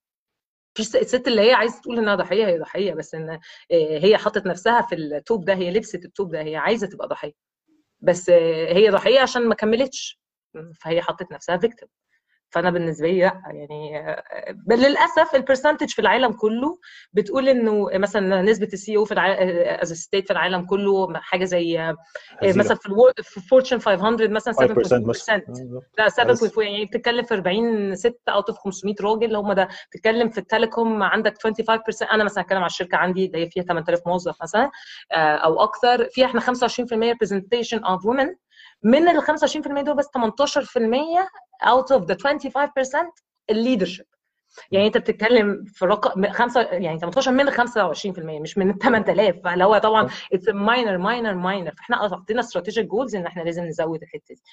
في س- الست اللي هي عايزه تقول انها ضحيه هي ضحيه بس ان آه، هي حطت نفسها في التوب ده هي لبست التوب ده هي عايزه تبقى ضحيه بس آه، هي ضحيه عشان ما كملتش فهي حطت نفسها فيكتيم فانا بالنسبه لي لا يعني آه، بل للاسف البرسنتج في العالم كله بتقول انه مثلا نسبه السي او في از ستيت في العالم كله حاجه زي آه، هزيلة. مثلا في الو- في فورتشن 500 مثلا 5% 7.4% مثلا لا 7 بس. يعني بتتكلم في 40 6 اوت اوف 500 راجل هم ده بتتكلم في التليكوم عندك 25% انا مثلا اتكلم على الشركه عندي اللي هي فيها 8000 موظف مثلا آه، او اكثر فيها احنا 25% representation of women من ال 25% دول بس 18% out of the 25% الليدرشيب يعني انت بتتكلم في رقم خمسة يعني 18 من 25% مش من ال 8000 فاللي هو طبعا اتس ماينر ماينر ماينر فاحنا حطينا استراتيجيك جولز ان احنا لازم نزود الحته دي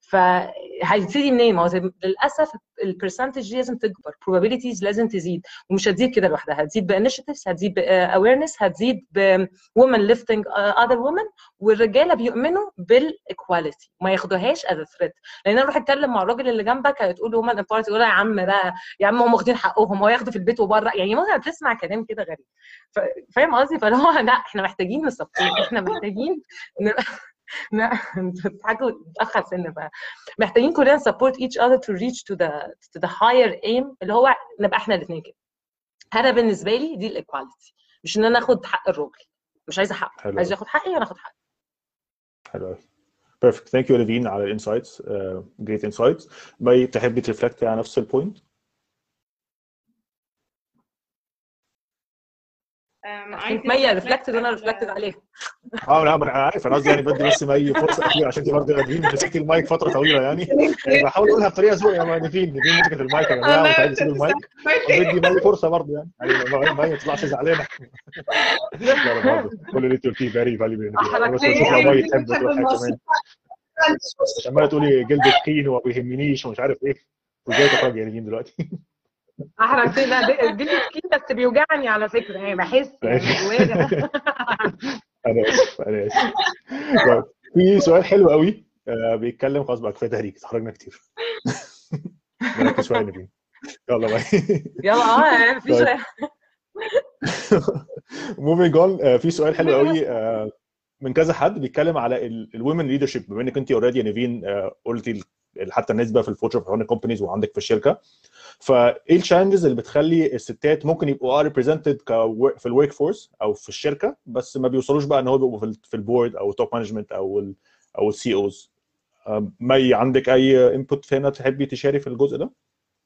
فهيبتدي منين؟ ما هو زي- للاسف البرسنتج دي لازم تكبر probabilities لازم تزيد ومش هتزيد كده لوحدها هتزيد بانشيتيفز هتزيد باويرنس هتزيد ب women lifting uh, other women والرجاله بيؤمنوا بالايكواليتي ما ياخدوهاش از ثريت لان انا اروح اتكلم مع الراجل اللي جنبك هتقول له women equality يقول له يا عم بقى يا عم هم واخدين حقهم هو ياخدوا في البيت وبره يعني ممكن بتسمع كلام كده غريب ف- فاهم قصدي فاللي هو لا احنا محتاجين نسبورت احنا محتاجين ن- لا انتوا بتضحكوا متاخر سن بقى محتاجين كلنا support each other to reach to the to the higher aim اللي هو نبقى احنا الاثنين كده انا بالنسبه لي دي الايكواليتي مش ان انا اخد حق الراجل مش عايزه حقه حلو عايزه أوي. اخد حقي وانا اخد حقي حلو قوي بيرفكت ثانك يو ليفين على الانسايتس جريت انسايتس مي تحبي ترفلكتي على نفس البوينت Um, I عشان did مية reflect ريفلكتد وانا and, ريفلكتد uh, عليها اه لا ما انا عارف انا قصدي يعني بدي بس مي فرصه اخيره عشان انت برضه نادين مسكتي المايك فتره طويله يعني يعني بحاول اقولها بطريقه ذوق يا نادين نادين مسكت المايك يا جماعه ومش عايز اسيب المايك بدي مي فرصه برضه يعني يعني ما مي ما تطلعش زعلانه لا لا برضه كل اللي انت قلتيه فيري فاليبل انا بس بشوف لو مي تحب تقول حاجه كمان عماله تقولي جلد تخين وما بيهمنيش ومش عارف ايه وازاي تخرجي يا نادين دلوقتي احرق فين لا دي دي مسكين بس بيوجعني على فكره يعني بحس يعني جوايا انا اسف انا اسف طيب، في سؤال حلو قوي آه، بيتكلم خلاص بقى كفايه تهريج اتخرجنا كتير نركز شويه نبي يلا باي يلا اه في طيب. شويه موفينج اون في سؤال حلو قوي آه، من كذا حد بيتكلم على الومن ليدرشيب بما انك انت اوريدي يا نيفين آه، قلتي ال- حتى النسبه في الفوتشر في كومبانيز وعندك في الشركه فايه التشالنجز اللي بتخلي الستات ممكن يبقوا اه ريبريزنتد في الورك فورس او في الشركه بس ما بيوصلوش بقى ان هو بيبقوا في ال- في البورد او التوب مانجمنت او ال او السي اوز مي عندك اي انبوت هنا تحبي تشاري في الجزء ده؟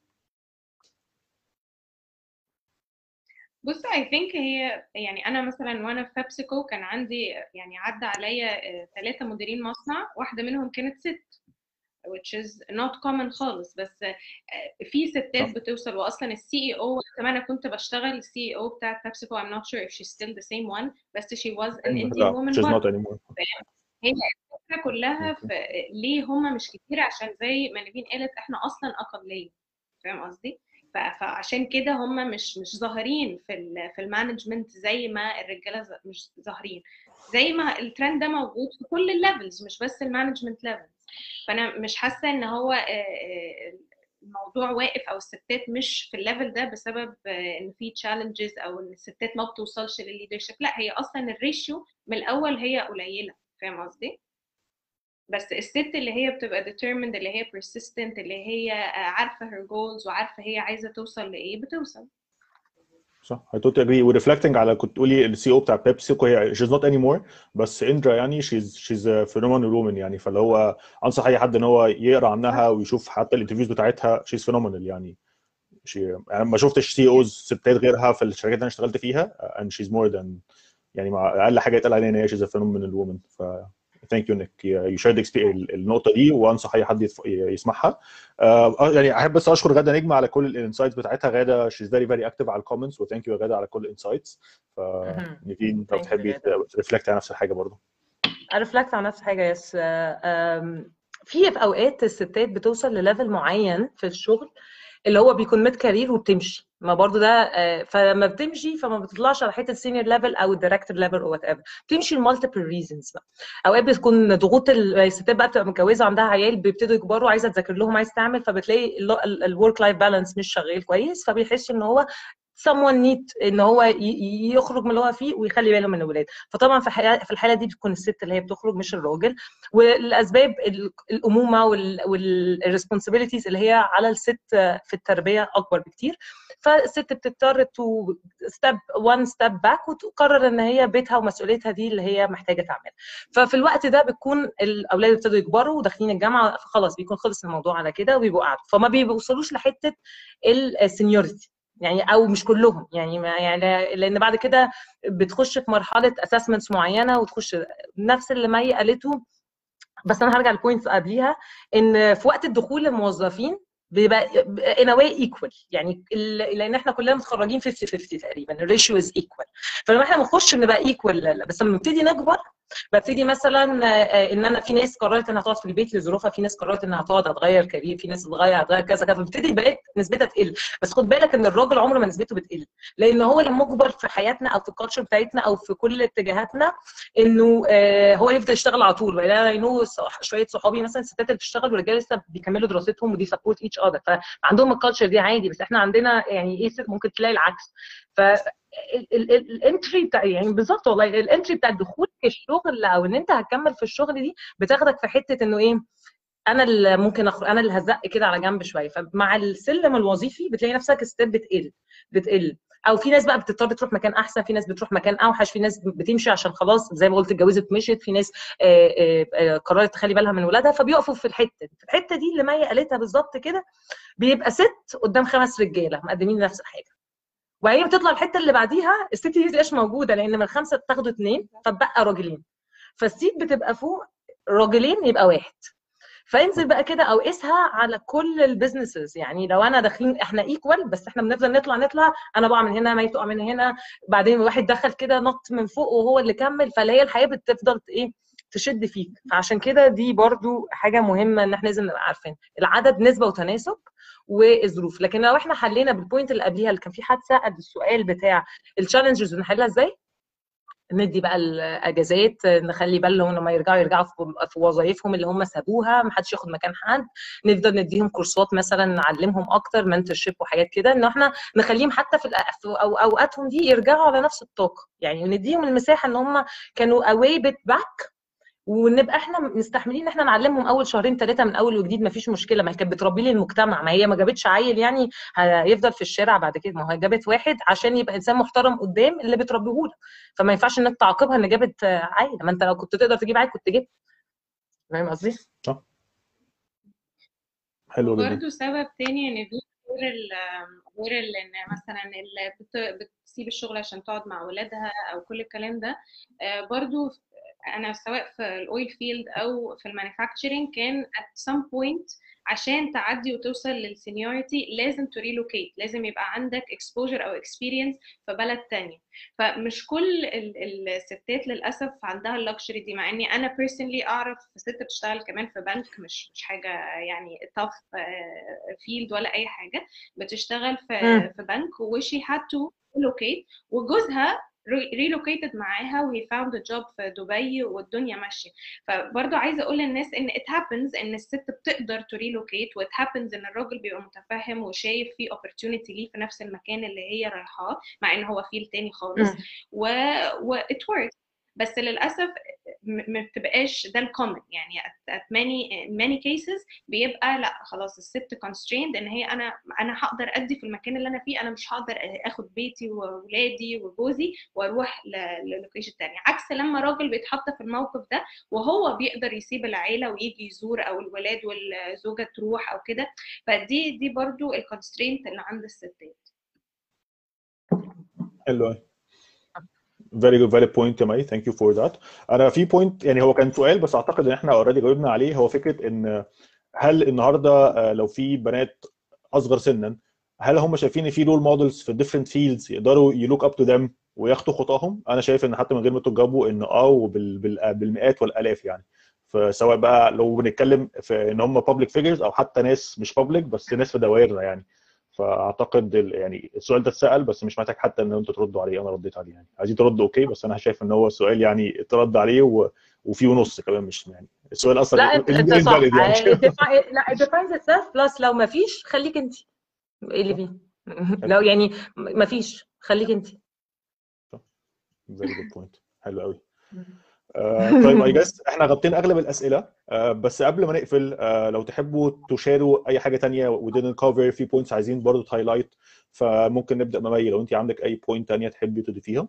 بص I think هي يعني أنا مثلا وأنا في بيبسيكو كان عندي يعني عدى عليا ثلاثة مديرين مصنع واحدة منهم كانت ست which is not common خالص بس آه، في ستات بتوصل واصلا السي اي او وقت ما انا كنت بشتغل السي اي او بتاعت بيبسيكو I'm not sure if she's still the same one بس she was an Indian لا woman she's برضه. not anymore هي الفكره كلها في ليه هم مش كتير عشان زي ما نبين قالت احنا اصلا اقليه فاهم قصدي؟ ف- فعشان كده هم مش مش ظاهرين في ال في المانجمنت زي ما الرجاله ز- مش ظاهرين زي ما الترند ده موجود في كل الليفلز مش بس المانجمنت ليفلز فانا مش حاسه ان هو آه، آه، الموضوع واقف او الستات مش في الليفل ده بسبب آه، ان في تشالنجز او ان الستات ما بتوصلش للليدرشيب لا هي اصلا الريشيو من الاول هي قليله فاهم قصدي؟ بس الست اللي هي بتبقى determined اللي هي persistent اللي هي آه، عارفة her goals وعارفة هي عايزة توصل لإيه بتوصل صح I totally agree وريفلكتنج على كنت تقولي السي او بتاع بيبسيكو هي she's not anymore بس اندرا يعني she's she's a phenomenal woman يعني فاللي هو انصح اي حد ان هو يقرا عنها ويشوف حتى الانترفيوز بتاعتها she's phenomenal يعني انا ما شفتش سي اوز ستات غيرها في الشركات اللي انا اشتغلت فيها and she's more than يعني مع اقل حاجه يتقال عليها ان هي she's a phenomenal woman ف ثانك يو انك يو شيرد النقطه دي وانصح اي حد يسمعها uh, يعني احب بس اشكر غاده نجمه على كل الانسايتس بتاعتها غاده she's very very active على الكومنتس وثانك يو غاده على كل الانسايتس ف نيفين لو تحبي ترفلكت على نفس الحاجه برضه ارفلكت على نفس الحاجه يس في في اوقات الستات بتوصل لليفل معين في الشغل اللي هو بيكون ميد كارير وبتمشي ما برضو ده فلما بتمشي فما بتطلعش على حته السينيور ليفل او الدايركتور ليفل او وات ايفر بتمشي لمالتيبل ريزونز بقى اوقات بتكون ضغوط الستات بقى بتبقى متجوزه وعندها عيال بيبتدوا يكبروا عايزه تذاكر لهم عايز تعمل فبتلاقي الورك لايف بالانس مش شغال كويس فبيحس ان هو someone need ان هو يخرج من اللي هو فيه ويخلي باله من الاولاد فطبعا في في الحاله دي بتكون الست اللي هي بتخرج مش الراجل والاسباب الامومه والريسبونسابيلتيز اللي هي على الست في التربيه اكبر بكتير فالست بتضطر تو ستيب وان ستيب باك وتقرر ان هي بيتها ومسؤوليتها دي اللي هي محتاجه تعملها ففي الوقت ده بتكون الاولاد ابتدوا يكبروا وداخلين الجامعه فخلاص بيكون خلص الموضوع على كده وبيبقوا قاعدوا فما بيوصلوش لحته السينيورتي يعني او مش كلهم يعني ما يعني لان بعد كده بتخش في مرحله اسسمنتس معينه وتخش نفس اللي مي قالته بس انا هرجع للبوينتس قبليها ان في وقت الدخول للموظفين بيبقى ان واي ايكوال يعني لان احنا كلنا متخرجين 50 50 تقريبا الريشيو از ايكوال فلما احنا بنخش بنبقى ايكوال بس لما نبتدي نكبر ببتدي مثلا ان انا في ناس قررت انها تقعد في البيت لظروفها في ناس قررت انها تقعد هتغير كارير في ناس تغير هتغير كذا كذا فبتبتدي بقت نسبتها تقل بس خد بالك ان الراجل عمره ما نسبته بتقل لان هو اللي مجبر في حياتنا او في الكالتشر بتاعتنا او في كل اتجاهاتنا انه هو يفضل يشتغل على طول انا نو شويه صحابي مثلا الستات اللي بتشتغل والرجاله لسه بيكملوا دراستهم ودي سبورت ايتش اذر فعندهم الكالتشر دي عادي بس احنا عندنا يعني ايه ممكن تلاقي العكس ف الانتري بتاع يعني بالظبط والله الانتري بتاع الدخول في الشغل او ان انت هتكمل في الشغل دي بتاخدك في حته انه ايه انا اللي ممكن اخرج انا اللي هزق كده على جنب شويه فمع السلم الوظيفي بتلاقي نفسك ستيب بتقل بتقل او في ناس بقى بتضطر تروح مكان احسن في ناس بتروح مكان اوحش في ناس بتمشي عشان خلاص زي ما قلت اتجوزت مشيت في ناس قررت تخلي بالها من ولادها فبيقفوا في الحته في الحته دي اللي مي قالتها بالظبط كده بيبقى ست قدام خمس رجاله مقدمين نفس الحاجه وبعدين بتطلع الحته اللي بعديها الست دي مش موجوده لان من الخمسه بتاخدوا اثنين فبقى راجلين فالسيت بتبقى فوق راجلين يبقى واحد فانزل بقى كده او قيسها على كل البيزنسز يعني لو انا داخلين احنا ايكوال بس احنا بنفضل نطلع نطلع انا بقع من هنا ما تقع من هنا بعدين واحد دخل كده نط من فوق وهو اللي كمل فاللي هي الحياه بتفضل ايه تشد فيك فعشان كده دي برضو حاجه مهمه ان احنا لازم نبقى عارفين العدد نسبه وتناسب والظروف لكن لو احنا حلينا بالبوينت اللي قبليها اللي كان في حد سال السؤال بتاع التشالنجز بنحلها ازاي ندي بقى الاجازات نخلي بالهم لما يرجعوا يرجعوا في وظائفهم اللي هم سابوها ما حدش ياخد مكان حد نفضل نديهم كورسات مثلا نعلمهم اكتر منتورشيب وحاجات كده ان احنا نخليهم حتى في أو اوقاتهم دي يرجعوا على نفس الطاقه يعني نديهم المساحه ان هم كانوا اواي بيت باك ونبقى احنا مستحملين ان احنا نعلمهم اول شهرين ثلاثه من اول وجديد ما فيش مشكله ما هي كانت بتربي لي المجتمع ما هي ما جابتش عيل يعني هيفضل في الشارع بعد كده ما هي جابت واحد عشان يبقى انسان محترم قدام اللي بتربيه لك فما ينفعش انك تعاقبها ان جابت عيل ما انت لو كنت تقدر تجيب عيل كنت جبت فاهم قصدي؟ صح حلو جدا برضه سبب تاني ان في غير ال غير ان مثلا اللي بتسيب الشغل عشان تقعد مع ولادها او كل الكلام ده برضه انا سواء في الاويل فيلد او في المانيفاكتشرنج كان at some point عشان تعدي وتوصل للسينيورتي لازم تريلوكيت لازم يبقى عندك exposure او experience في بلد تانية فمش كل الستات للاسف عندها اللكشري دي مع اني انا personally اعرف ست بتشتغل كمان في بنك مش مش حاجه يعني tough فيلد ولا اي حاجه بتشتغل في في بنك وشي had to relocate وجوزها ريلوكيتد معاها وهي فاوند جوب في دبي والدنيا ماشيه فبرضه عايزه اقول للناس ان ات هابنز ان الست بتقدر تريلوكيت وات هابنز ان الراجل بيبقى متفهم وشايف في اوبورتيونيتي ليه في نفس المكان اللي هي رايحاه مع ان هو فيل تاني خالص و و ات بس للاسف ما بتبقاش ده الكومن يعني at, at many in many cases بيبقى لا خلاص الست constrained ان هي انا انا هقدر ادي في المكان اللي انا فيه انا مش هقدر اخد بيتي واولادي وجوزي واروح للوكيشن تاني عكس لما راجل بيتحط في الموقف ده وهو بيقدر يسيب العيله ويجي يزور او الولاد والزوجه تروح او كده فدي دي برضو الكونسترينت اللي عند الستات حلو very good valid point يا مي thank you for that انا في بوينت يعني هو كان سؤال بس اعتقد ان احنا اوريدي جاوبنا عليه هو فكره ان هل النهارده لو في بنات اصغر سنا هل هم شايفين ان في رول مودلز في different fields يقدروا يلوك اب تو ذم وياخدوا خطاهم انا شايف ان حتى من غير ما تجاوبوا ان اه وبالمئات والالاف يعني فسواء بقى لو بنتكلم في ان هم public figures او حتى ناس مش public بس ناس في دوائرنا يعني فاعتقد يعني السؤال ده اتسال بس مش محتاج حتى ان انتوا تردوا عليه انا رديت عليه يعني عايزين تردوا اوكي بس انا شايف ان هو السؤال يعني اترد عليه و... وفي ونص كمان مش يعني السؤال اصلا لا انت انت صح يعني. لا it defines itself بلس لو ما فيش خليك انت ايه اللي فيه لو يعني ما فيش خليك انت فيري جود بوينت حلو قوي آه طيب اي جاس احنا غطينا اغلب الاسئله آه بس قبل ما نقفل آه لو تحبوا تشاروا اي حاجه تانية we didn't cover في بوينتس عايزين برضه هايلايت فممكن نبدا ممي لو انت عندك اي بوينت تانية تحبي تضيفيها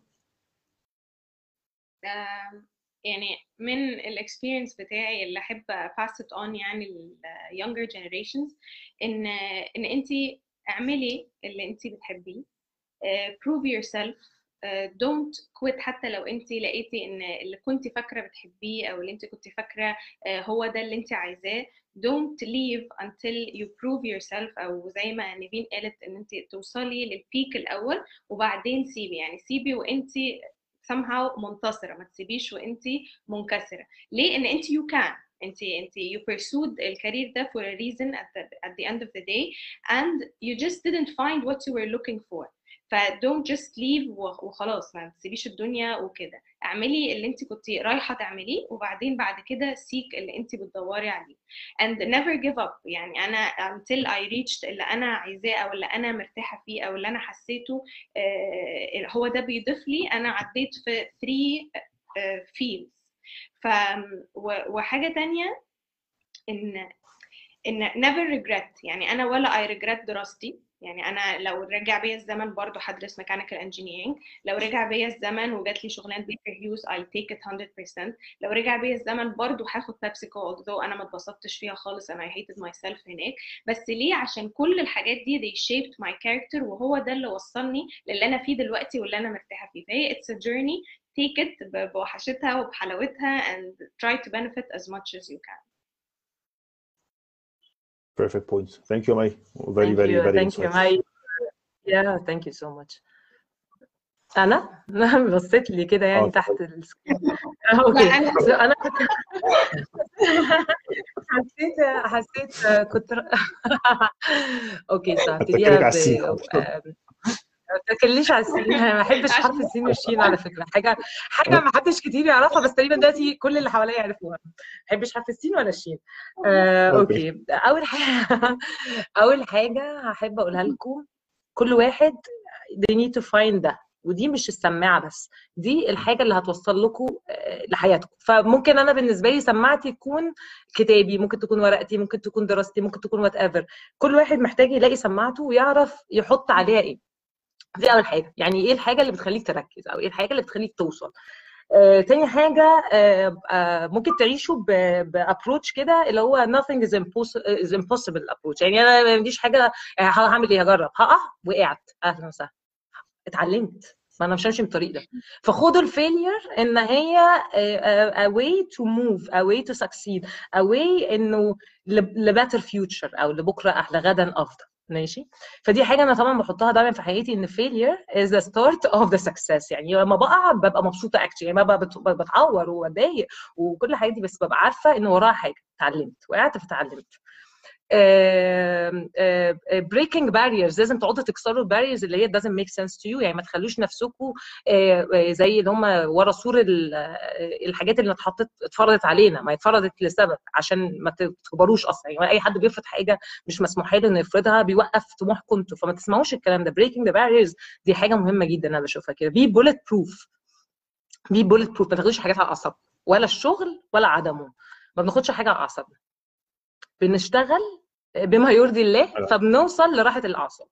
يعني من الاكسبيرينس بتاعي اللي احب pass it on يعني ل younger generations ان ان انت اعملي اللي انت بتحبيه prove yourself دونت uh, كويت حتى لو انت لقيتي ان اللي كنت فاكره بتحبيه او اللي انت كنت فاكره uh, هو ده اللي انت عايزاه don't leave until you prove yourself او زي ما نيفين قالت ان انت توصلي للبيك الاول وبعدين سيبي يعني سيبي وانت somehow منتصره ما تسيبيش وانت منكسره ليه ان انت you can انت انت you pursued الكارير ده for a reason at the, at the end of the day and you just didn't find what you were looking for ف don't just leave وخلاص ما تسيبيش الدنيا وكده اعملي اللي انت كنت رايحه تعمليه وبعدين بعد كده سيك اللي انت بتدوري عليه and never give up يعني انا until I reached اللي انا عايزاه او اللي انا مرتاحه فيه او اللي انا حسيته آه هو ده بيضيف لي انا عديت في 3 آه fields ف وحاجه تانية ان ان never regret يعني انا ولا I regret دراستي يعني انا لو رجع بيا الزمن برضه هدرس ميكانيكال انجينيرنج لو رجع بيا الزمن وجات لي شغلانه بيكر هيوز اي تيك ات 100% لو رجع بيا الزمن برضه هاخد بيبسيكو although انا ما اتبسطتش فيها خالص انا I hated myself هناك بس ليه عشان كل الحاجات دي they shaped my character وهو ده اللي وصلني للي انا فيه دلوقتي واللي انا مرتاحه فيه فهي it's a journey take it بوحشتها وبحلاوتها and try to benefit as much as you can perfect points. Thank you, Mai. Very, thank very, you. very thank you, Mai. Yeah, thank you so much. انا بصيت لي كده يعني تحت السكرين اوكي انا كنت حسيت حسيت كنت اوكي صح هبتديها ما تاكليش على السين انا ما بحبش حرف السين والشين على فكره حاجه حاجه ما حدش كتير يعرفها بس تقريبا دلوقتي كل اللي حواليا يعرفوها ما بحبش حرف السين ولا الشين آه، اوكي اول حاجه اول حاجه هحب اقولها لكم كل واحد they need to find ده ودي مش السماعه بس دي الحاجه اللي هتوصل لكم لحياتكم فممكن انا بالنسبه لي سماعتي تكون كتابي ممكن تكون ورقتي ممكن تكون دراستي ممكن تكون وات ايفر كل واحد محتاج يلاقي سماعته ويعرف يحط عليها ايه دي اول حاجه يعني ايه الحاجه اللي بتخليك تركز او ايه الحاجه اللي بتخليك توصل آه، تاني حاجة آه، آه، ممكن تعيشوا بابروتش كده اللي هو nothing is impossible, is impossible approach يعني انا ما عنديش حاجة هعمل ايه هجرب هقع وقعت اهلا وسهلا اتعلمت ما انا مش همشي من الطريق ده فخدوا الفيلير ان هي a way to move a way to succeed a way انه لباتر فيوتشر او لبكره احلى غدا افضل ماشي فدي حاجه انا طبعا بحطها دايما في حياتي ان failure is the start of the success يعني لما بقع ببقى مبسوطه اكشلي يعني ببقى بتعور وبتضايق وكل الحاجات دي بس ببقى عارفه ان وراها حاجه اتعلمت وقعت فتعلمت بريكنج باريرز لازم تقعدوا تكسروا الباريرز اللي هي doesn't make sense to you يعني ما تخلوش نفسكم زي اللي هم ورا سور الحاجات اللي اتحطت اتفرضت علينا ما اتفرضت لسبب عشان ما تكبروش اصلا يعني اي حد بيفرض حاجه مش مسموح له انه يفرضها بيوقف طموحكم انتوا فما تسمعوش الكلام ده بريكنج ذا باريرز دي حاجه مهمه جدا انا بشوفها كده بي بولت بروف بي بولت بروف ما تاخدوش حاجات على اعصابكم ولا الشغل ولا عدمه ما بناخدش حاجه على اعصابنا بنشتغل بما يرضي الله فبنوصل لراحه الاعصاب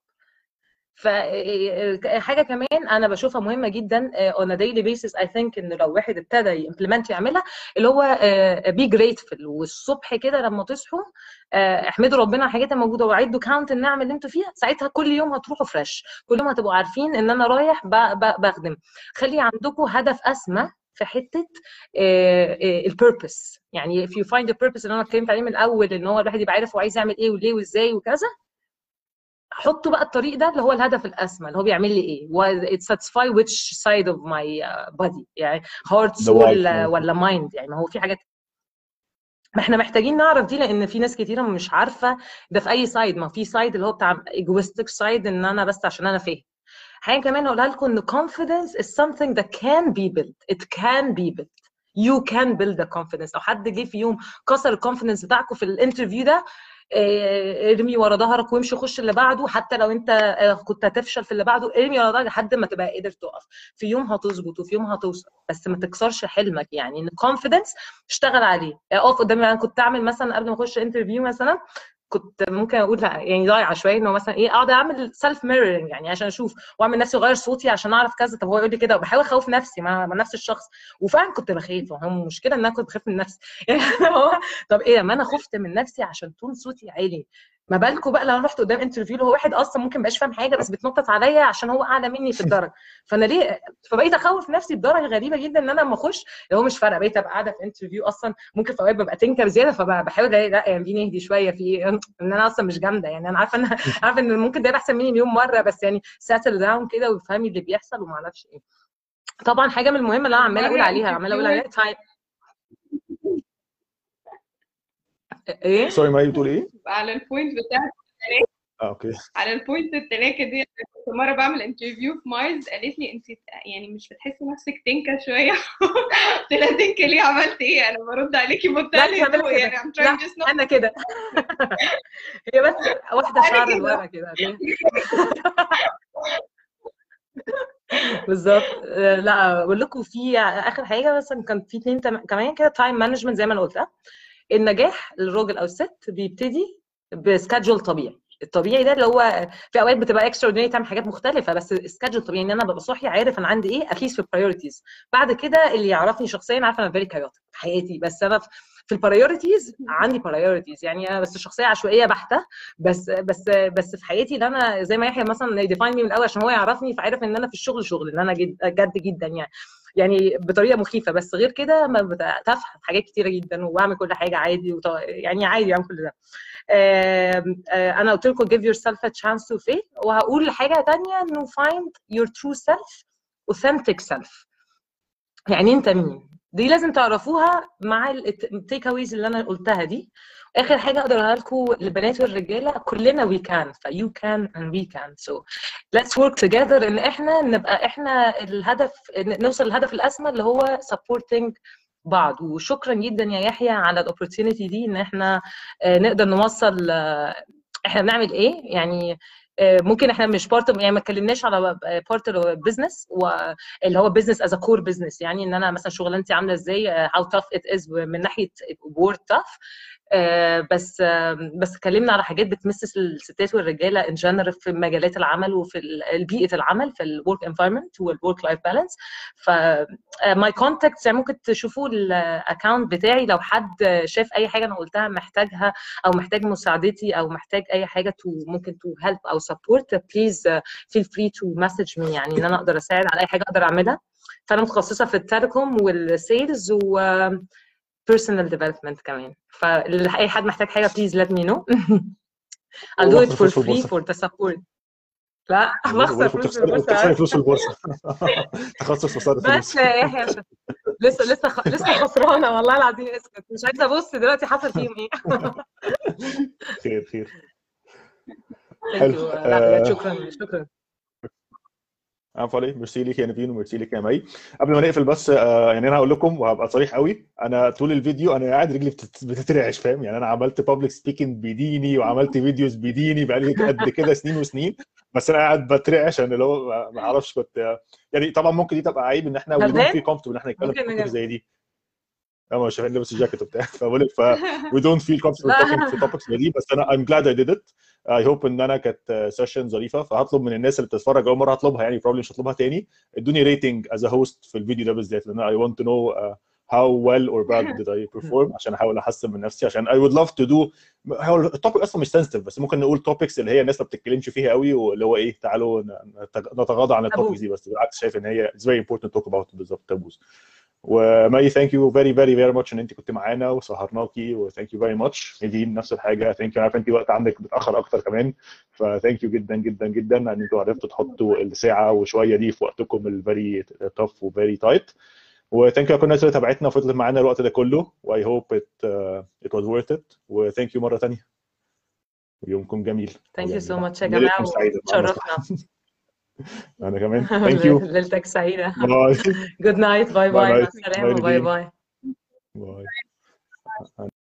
فحاجه كمان انا بشوفها مهمه جدا on a daily basis I think ان لو واحد ابتدى يمبلمنت يعملها اللي هو بي جريتفul والصبح كده لما تصحوا احمدوا ربنا على الحاجات الموجوده وعدوا كاونت النعم اللي انتوا فيها ساعتها كل يوم هتروحوا فريش كل يوم هتبقوا عارفين ان انا رايح بخدم خلي عندكم هدف اسمى في حته البيربس يعني if you find the purpose اللي انا اتكلمت عليه من الاول ان هو الواحد يبقى عارف هو عايز يعمل ايه وليه وازاي وكذا حطوا بقى الطريق ده اللي هو الهدف الاسمى اللي هو بيعمل لي ايه it satisfy which side of my body يعني heart soul ولا mind يعني ما هو في حاجات ما احنا محتاجين نعرف دي لان في ناس كتيره مش عارفه ده في اي سايد ما في سايد اللي هو بتاع egoistic سايد ان انا بس عشان انا فاهم حاجه كمان هقولها لكم ان confidence is something that can be built it can be built you can build a confidence لو حد جه في يوم كسر الكونفدنس بتاعكم في الانترفيو ده ارمي ورا ظهرك وامشي خش اللي بعده حتى لو انت كنت هتفشل في اللي بعده ارمي ورا ظهرك لحد ما تبقى قادر تقف في يوم هتظبط وفي يوم هتوصل بس ما تكسرش حلمك يعني ان الكونفدنس اشتغل عليه اقف قدام انا كنت اعمل مثلا قبل ما اخش انترفيو مثلا كنت ممكن اقول يعني ضايعه شويه انه مثلا ايه اقعد اعمل سيلف ميرورنج يعني عشان اشوف واعمل نفسي اغير صوتي عشان اعرف كذا طب هو يقول لي كده وبحاول اخوف نفسي مع, مع نفس الشخص وفعلا كنت بخاف هو المشكله ان انا كنت بخاف من نفسي يعني هو طب ايه ما انا خفت من نفسي عشان تون صوتي عالي ما بالكم بقى لو انا رحت قدام انترفيو هو واحد اصلا ممكن مبقاش فاهم حاجه بس بيتنطط عليا عشان هو اعلى مني في الدرجه فانا ليه فبقيت اخوف نفسي بدرجه غريبه جدا ان انا لما اخش هو مش فارقه بقيت ابقى قاعده في انترفيو اصلا ممكن في اوقات ببقى تنكر زياده فبحاول لا يعني دي نهدي شويه في ايه ان انا اصلا مش جامده يعني انا عارفه ان عارفه ان ممكن ده احسن مني مليون مره بس يعني ساتل داون كده وافهمي اللي بيحصل وما اعرفش ايه طبعا حاجه من المهمه اللي انا عماله اقول عليها عماله اقول عليها تايم ايه سوري ما بتقول ايه؟ على البوينت بتاعت اه اوكي على البوينت التلاكه دي كنت مره بعمل انترفيو في مايز قالت لي انت يعني مش بتحسي نفسك تنكه شويه قلت لها تنكه ليه عملت ايه انا برد عليكي بمنتهى الهدوء يعني I'm trying just not انا كده هي بس واحده شعر لورا كده بالظبط لا بقول لكم في اخر حاجه مثلا كان في اثنين كمان كده تايم مانجمنت زي ما انا قلتها النجاح للراجل او الست بيبتدي بسكادجول طبيعي الطبيعي ده اللي هو في اوقات بتبقى اكسترا تعمل حاجات مختلفه بس سكادجول طبيعي ان انا ببقى صاحي عارف انا عندي ايه اتليست في البرايورتيز بعد كده اللي يعرفني شخصيا عارفه انا فيري كايوتيك في حياتي بس انا في البرايورتيز عندي برايورتيز يعني انا بس شخصيه عشوائيه بحته بس بس بس في حياتي اللي انا زي ما يحيى مثلا يديفاين مي من الاول عشان هو يعرفني فعارف ان انا في الشغل شغل ان انا جد, جد جدا يعني يعني بطريقه مخيفه بس غير كده ما بتفهم حاجات كتيره جدا وبعمل كل حاجه عادي وط... يعني عادي بعمل كل ده انا قلت لكم give yourself a chance to fail وهقول حاجه ثانيه انه find your true self authentic self يعني انت مين دي لازم تعرفوها مع التيك اويز اللي انا قلتها دي اخر حاجه اقدر اقولها لكم للبنات والرجاله كلنا وي كان فيو كان اند وي كان سو ليتس ورك توجذر ان احنا نبقى احنا الهدف نوصل للهدف الاسمى اللي هو supporting بعض وشكرا جدا يا يحيى على الاوبورتيونيتي دي ان احنا نقدر نوصل احنا بنعمل ايه يعني ممكن احنا مش بارت يعني ما اتكلمناش على بارت اللي هو بزنس واللي هو بزنس از كور بزنس يعني ان انا مثلا شغلانتي عامله ازاي هاو تاف ات از من ناحيه وورد تاف بس بس اتكلمنا على حاجات بتمس الستات والرجاله ان جنرال في مجالات العمل وفي بيئه العمل في الورك انفايرمنت والورك لايف بالانس ف ماي كونتاكتس يعني ممكن تشوفوا الاكونت بتاعي لو حد شاف اي حاجه انا قلتها محتاجها او محتاج مساعدتي او محتاج اي حاجه تو ممكن تو هيلب او سبورت بليز فيل فري تو مسج مي يعني ان انا اقدر اساعد على اي حاجه اقدر اعملها فانا متخصصه في التليكوم والسيلز و personal development كمان فاي حد محتاج حاجه please let me know I'll do it for free for the support لا بخسر فلوس بتخسري فلوس البورصه تخصص خساره فلوس بس يا يحيى لسه لسه خ... لسه خسرانه والله العظيم اسكت مش عايزه ابص دلوقتي حصل فيهم ايه خير خير حلو لا شكرا شكرا عفوا عليك ميرسي ليك يا نبيل وميرسي ليك يا مي قبل ما نقفل بس آه يعني انا هقول لكم وهبقى صريح قوي انا طول الفيديو انا قاعد رجلي بتترعش فاهم يعني انا عملت بابليك سبيكنج بديني وعملت فيديوز بديني بقالي قد كده سنين وسنين بس انا قاعد بترعش انا اللي هو ما اعرفش كنت يعني طبعا ممكن دي تبقى عيب ان احنا وي دونت في كومفورتبل ان احنا نتكلم في زي دي انا مش شايفين لابس الجاكيت وبتاع فبقول لك ف we don't feel comfortable talking في topics زي دي بس انا I'm glad I did it I hope ان انا كانت سيشن ظريفه فهطلب من الناس اللي بتتفرج اول مره هطلبها يعني probably مش هطلبها تاني ادوني ريتنج as a host في الفيديو ده بالذات لان I want to know uh, how well or bad did I perform عشان احاول احسن من نفسي عشان I would love to do هو التوبيك اصلا مش sensitive بس ممكن نقول topics اللي هي الناس ما بتتكلمش فيها قوي واللي هو ايه تعالوا نتغاضى عن التوبكس دي بس بالعكس شايف ان هي it's very important to talk about بالظبط تابوز ومي ثانك يو فيري فيري فيري ماتش ان انت كنت معانا وسهرناكي وثانك يو فيري ماتش نيفين نفس الحاجه ثانك يو عارف انت وقت عندك متاخر اكتر كمان فثانك يو جدا جدا جدا ان انتوا عرفتوا تحطوا الساعه وشويه دي في وقتكم الفيري تف وفيري تايت وثانك يو لكل الناس اللي تابعتنا وفضلت معانا الوقت ده كله واي هوب ات ات واز ورث ات وثانك يو مره ثانيه ويومكم جميل ثانك يو سو ماتش يا جماعه وتشرفنا انا كمان ثانك يو ليلتك سعيده باي جود نايت باي باي باي. مع السلامه باي باي باي. باي باي